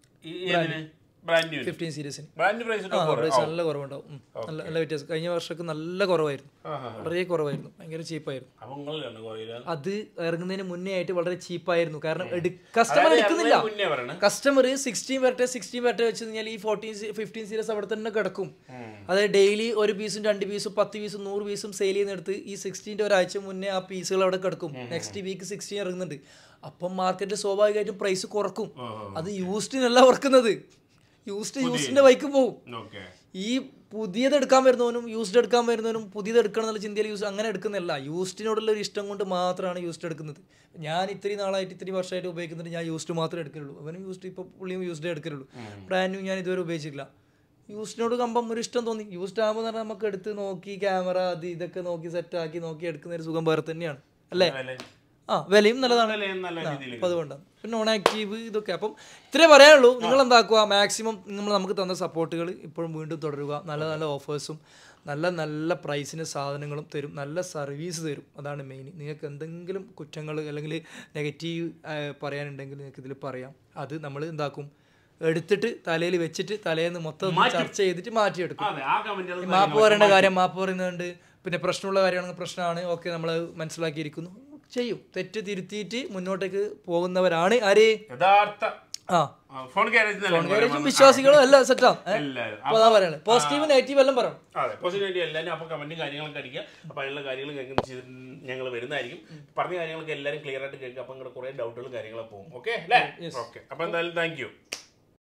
ബ്രാൻഡ് ന്യൂ ഫിഫ്റ്റീൻ സീരീസിന് ബ്രാൻഡ് പ്രൈസ് ആ പ്രൈസ് നല്ല കുറവുണ്ടാവും ഉം. നല്ല നല്ല വ്യത്യാസം കഴിഞ്ഞ വർഷമൊക്കെ നല്ല കുറവായിരുന്നു വളരെ കുറവായിരുന്നു ഭയങ്കര ചീപ്പായിരുന്നു അപ്പൊ നിങ്ങളാണ് കുറയില്ല അത് ഇറങ്ങുന്നതിന് മുന്നേ ആയിട്ട് വളരെ ചീപ്പായിരുന്നു കാരണം കസ്റ്റമർ എടുക്കുന്നില്ല മുന്നേ പറയണേ കസ്റ്റമർ സിക്സ്റ്റീൻ വരട്ടെ സിക്സ്റ്റീൻ വരട്ടെ വെച്ച് കഴിഞ്ഞാൽ ഈ ഫോർട്ടീൻ ഫിഫ്റ്റീൻ സീരീസ് അവിടെ തന്നെ കിടക്കും അതായത് ഡെയിലി ഒരു പീസും രണ്ട് പീസും പത്ത് പീസും നൂറ് പീസും സെയിൽ ചെയ്യുന്നിടത്ത് ഈ സിക്സ്റ്റീൻ്റെ ഒരാഴ്ച മുന്നേ ആ പീസുകൾ അവിടെ കിടക്കും നെക്സ്റ്റ് വീക്ക് സിക്സ്റ്റീൻ ഇറങ്ങുന്നുണ്ട് അപ്പം മാർക്കറ്റിൽ സ്വാഭാവികമായിട്ടും പ്രൈസ് കുറക്കും അത് യൂസ്ഡിനല്ല കുറക്കുന്നത് യൂസ്ഡ് യൂസ്ഡിന്റെ ബൈക്ക് പോകും ഓക്കെ ഈ പുതിയത് എടുക്കാൻ വരുന്നവനും യൂസ്ഡ് എടുക്കാൻ വരുന്നവനും പുതിയത് എടുക്കണം എന്നുള്ള ചിന്തയിൽ യൂസ് അങ്ങനെ എടുക്കുന്നില്ല യൂസ്ഡിനോടുള്ള ഒരു ഇഷ്ടം കൊണ്ട് മാത്രമാണ് യൂസ്ഡ് എടുക്കുന്നത് ഞാൻ ഇത്രയും നാളായിട്ട് ഇത്രയും വർഷമായിട്ട് ഉപയോഗിക്കുന്നുണ്ട് ഞാൻ യൂസ്ഡ് മാത്രമേ എടുക്കുള്ളൂ അവനും യൂസ്ഡ് ഇപ്പോൾ പുള്ളിയും യൂസ്ഡേ എടുക്കുള്ളൂ ബ്രാൻഡ് ന്യൂ ഞാൻ ഇതുവരെ ഉപയോഗിച്ചിട്ടില്ല യൂസ്ഡിനോട് കമ്പം ഒരു ഇഷ്ടം തോന്നി യൂസ്ഡ് ആകുമ്പോൾ പറഞ്ഞാൽ നമുക്ക് എടുത്ത് നോക്കി ക്യാമറ അത് ഇതൊക്കെ നോക്കി സെറ്റാക്കി നോക്കി എടുക്കുന്ന ഒരു സുഖം വേറെ തന്നെയാണ് അല്ലേ ആ വിലയും നല്ലതാണ് നല്ല രീതിയിൽ അപ്പോൾ അതുകൊണ്ടാണ് പിന്നെ നോൺ ആക്റ്റീവ് ഇതൊക്കെ അപ്പം ഇത്രേ പറയാനുള്ളൂ നിങ്ങൾ എന്താക്കുക മാക്സിമം നമ്മൾ നമുക്ക് തന്ന സപ്പോർട്ടുകൾ ഇപ്പോഴും വീണ്ടും തുടരുക നല്ല നല്ല ഓഫേഴ്സും നല്ല നല്ല പ്രൈസിന് സാധനങ്ങളും തരും നല്ല സർവീസ് തരും അതാണ് മെയിൻ നിങ്ങൾക്ക് എന്തെങ്കിലും കുറ്റങ്ങൾ അല്ലെങ്കിൽ നെഗറ്റീവ് പറയാനുണ്ടെങ്കിൽ നിങ്ങൾക്ക് ഇതിൽ പറയാം അത് നമ്മൾ എന്താക്കും എടുത്തിട്ട് തലയിൽ വെച്ചിട്ട് തലേന്ന് മൊത്തം ചർച്ച ചെയ്തിട്ട് മാറ്റിയെടുക്കും അതെ ആ കമന്റുകൾ മാപ്പ് പറയേണ്ട കാര്യം മാപ്പ് പറയുന്നുണ്ട് പിന്നെ പ്രശ്നമുള്ള കാര്യമാണെങ്കിൽ പ്രശ്നമാണ് ഓക്കെ നമ്മൾ മനസ്സിലാക്കിയിരിക്കുന്നു ചെയ്യും തെറ്റ് തിരുത്തിയിട്ട് മുന്നോട്ടേക്ക് പോകുന്നവരാണ് ആര് യഥാർത്ഥ ആ ഫോൺ ഗ്യാരേജ് ഗാരേജും വിശ്വാസികളും എല്ലാം സെറ്റാ എല്ലാവരും അപ്പൊ അതാ പറയുന്നത് പോസിറ്റീവ് നെഗറ്റീവ് എല്ലാം പറയണം അതെ പോസിറ്റീവ് എല്ലാവരും അപ്പോൾ കമന്റും കാര്യങ്ങളൊക്കെ അടിക്കുക അപ്പോൾ അതിനുള്ള കാര്യങ്ങൾ കേൾക്കുന്ന ചെയ്ത് ഞങ്ങൾ വരുന്നതായിരിക്കും പറഞ്ഞ കാര്യങ്ങളൊക്കെ എല്ലാവരും ക്ലിയർ ആയിട്ട് കേൾക്കുക അപ്പം ഇങ്ങനെ കുറേ ഡൗട്ടുകളും കാര്യങ്ങളൊക്കെ പോകും ഓക്കെ അല്ലേ ഓക്കെ അപ്പോൾ എന്തായാലും താങ്ക് യു